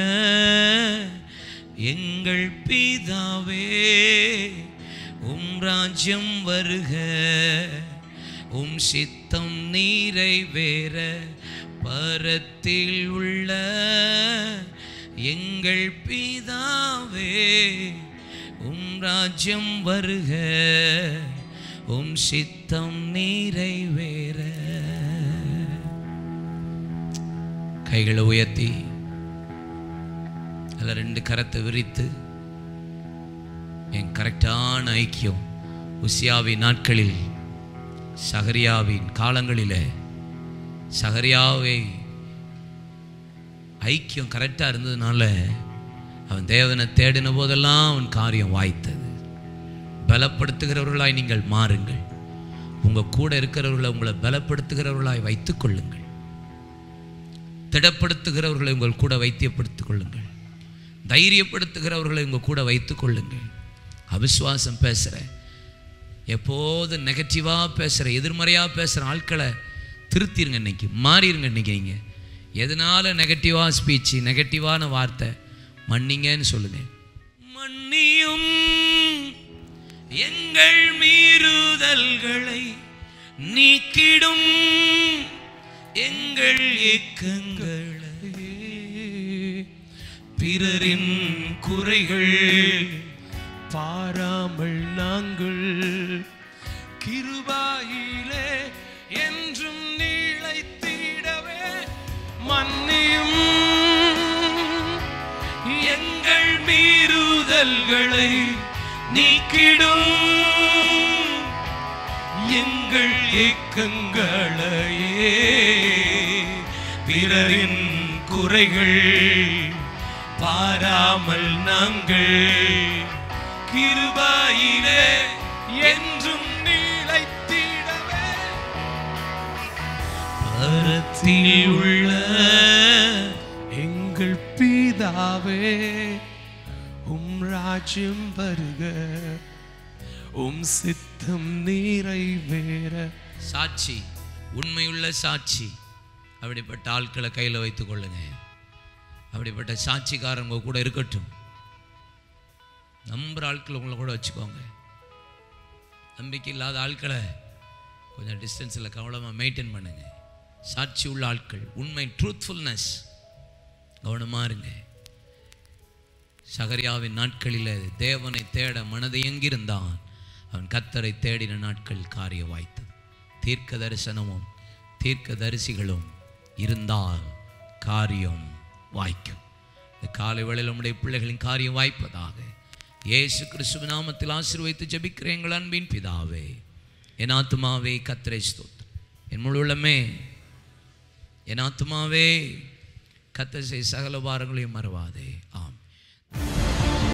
எங்கள் பிதாவே உம் ராஜ்யம் வருக உம் சித்தம் நீரைவேற பரத்தில் உள்ள எங்கள் பிதாவே உம் ராஜ்யம் வருக உம் சித்தம் நீரைவேற கைகளை உயர்த்தி அதில் ரெண்டு கரத்தை விரித்து என் கரெக்டான ஐக்கியம் உசியாவின் நாட்களில் சகரியாவின் காலங்களிலே சகரியாவை ஐக்கியம் கரெக்டாக இருந்ததுனால அவன் தேவனை தேடின போதெல்லாம் அவன் காரியம் வாய்த்தது பலப்படுத்துகிறவர்களாய் நீங்கள் மாறுங்கள் உங்கள் கூட இருக்கிறவர்களை உங்களை பலப்படுத்துகிறவர்களாய் வைத்துக் கொள்ளுங்கள் திடப்படுத்துகிறவர்களை உங்கள் கூட வைத்தியப்படுத்திக் கொள்ளுங்கள் தைரியப்படுத்துகிறவர்களை உங்கள் கூட வைத்துக் கொள்ளுங்கள் அவிசுவாசம் பேசுகிற எப்போது நெகட்டிவாக பேசுகிற எதிர்மறையாக பேசுகிற ஆட்களை திருத்திருங்க இன்னைக்கு மாறிடுங்க இன்னைக்கு நீங்கள் எதனால நெகட்டிவாக ஸ்பீச்சு நெகட்டிவான வார்த்தை மன்னிங்கன்னு சொல்லுங்க மன்னியும் எங்கள் மீறுதல்களை நீக்கிடும் எங்கள் ஏக்கங்களை பிறரின் குறைகள் பாராமல் நாங்கள் கிருபாயிலே என்றும் நீளைத்திடவே மன்னியும் எங்கள் மீறுதல்களை நீக்கிடும் எங்கள் ஏக்கங்களையே பிறரின் குறைகள் பாராமல் நாங்கள் கிருபாயிலே என்றும் நீளைத்திடவே பரத்தில் உள்ள எங்கள் பிதாவே உம் ராஜ்யம் வருக உம் சித்தம் நிறைவேற சாட்சி உண்மையுள்ள சாட்சி அப்படிப்பட்ட ஆட்களை கையில் வைத்துக் கொள்ளுங்க அப்படிப்பட்ட சாட்சிக்காரங்க கூட இருக்கட்டும் நம்புற ஆட்களை உங்களை கூட வச்சுக்கோங்க நம்பிக்கை இல்லாத ஆட்களை கொஞ்சம் டிஸ்டன்ஸில் கவனமாக மெயின்டைன் பண்ணுங்க சாட்சி உள்ள ஆட்கள் உண்மை ட்ரூத்ஃபுல்னஸ் கவனமாக இருங்க சகரியாவின் நாட்களில் தேவனை தேட மனது எங்கிருந்தான் அவன் கத்தரை தேடின நாட்கள் காரிய வாய்த்தது தீர்க்க தரிசனமும் தீர்க்க தரிசிகளும் இருந்தால் காரியம் வாய்க்கும் இந்த காலை வேளையில் நம்முடைய பிள்ளைகளின் காரியம் வாய்ப்பதாக இயேசு கிறிஸ்துவ நாமத்தில் ஆசீர்வைத்து ஜெபிக்கிற எங்கள் அன்பின் பிதாவே என் ஆத்துமாவே கத்திரை ஸ்தோத்திரம் என் முழு உள்ளமே என் ஆத்துமாவே கத்தரை சகல பாரங்களையும் மறவாதே ஆம்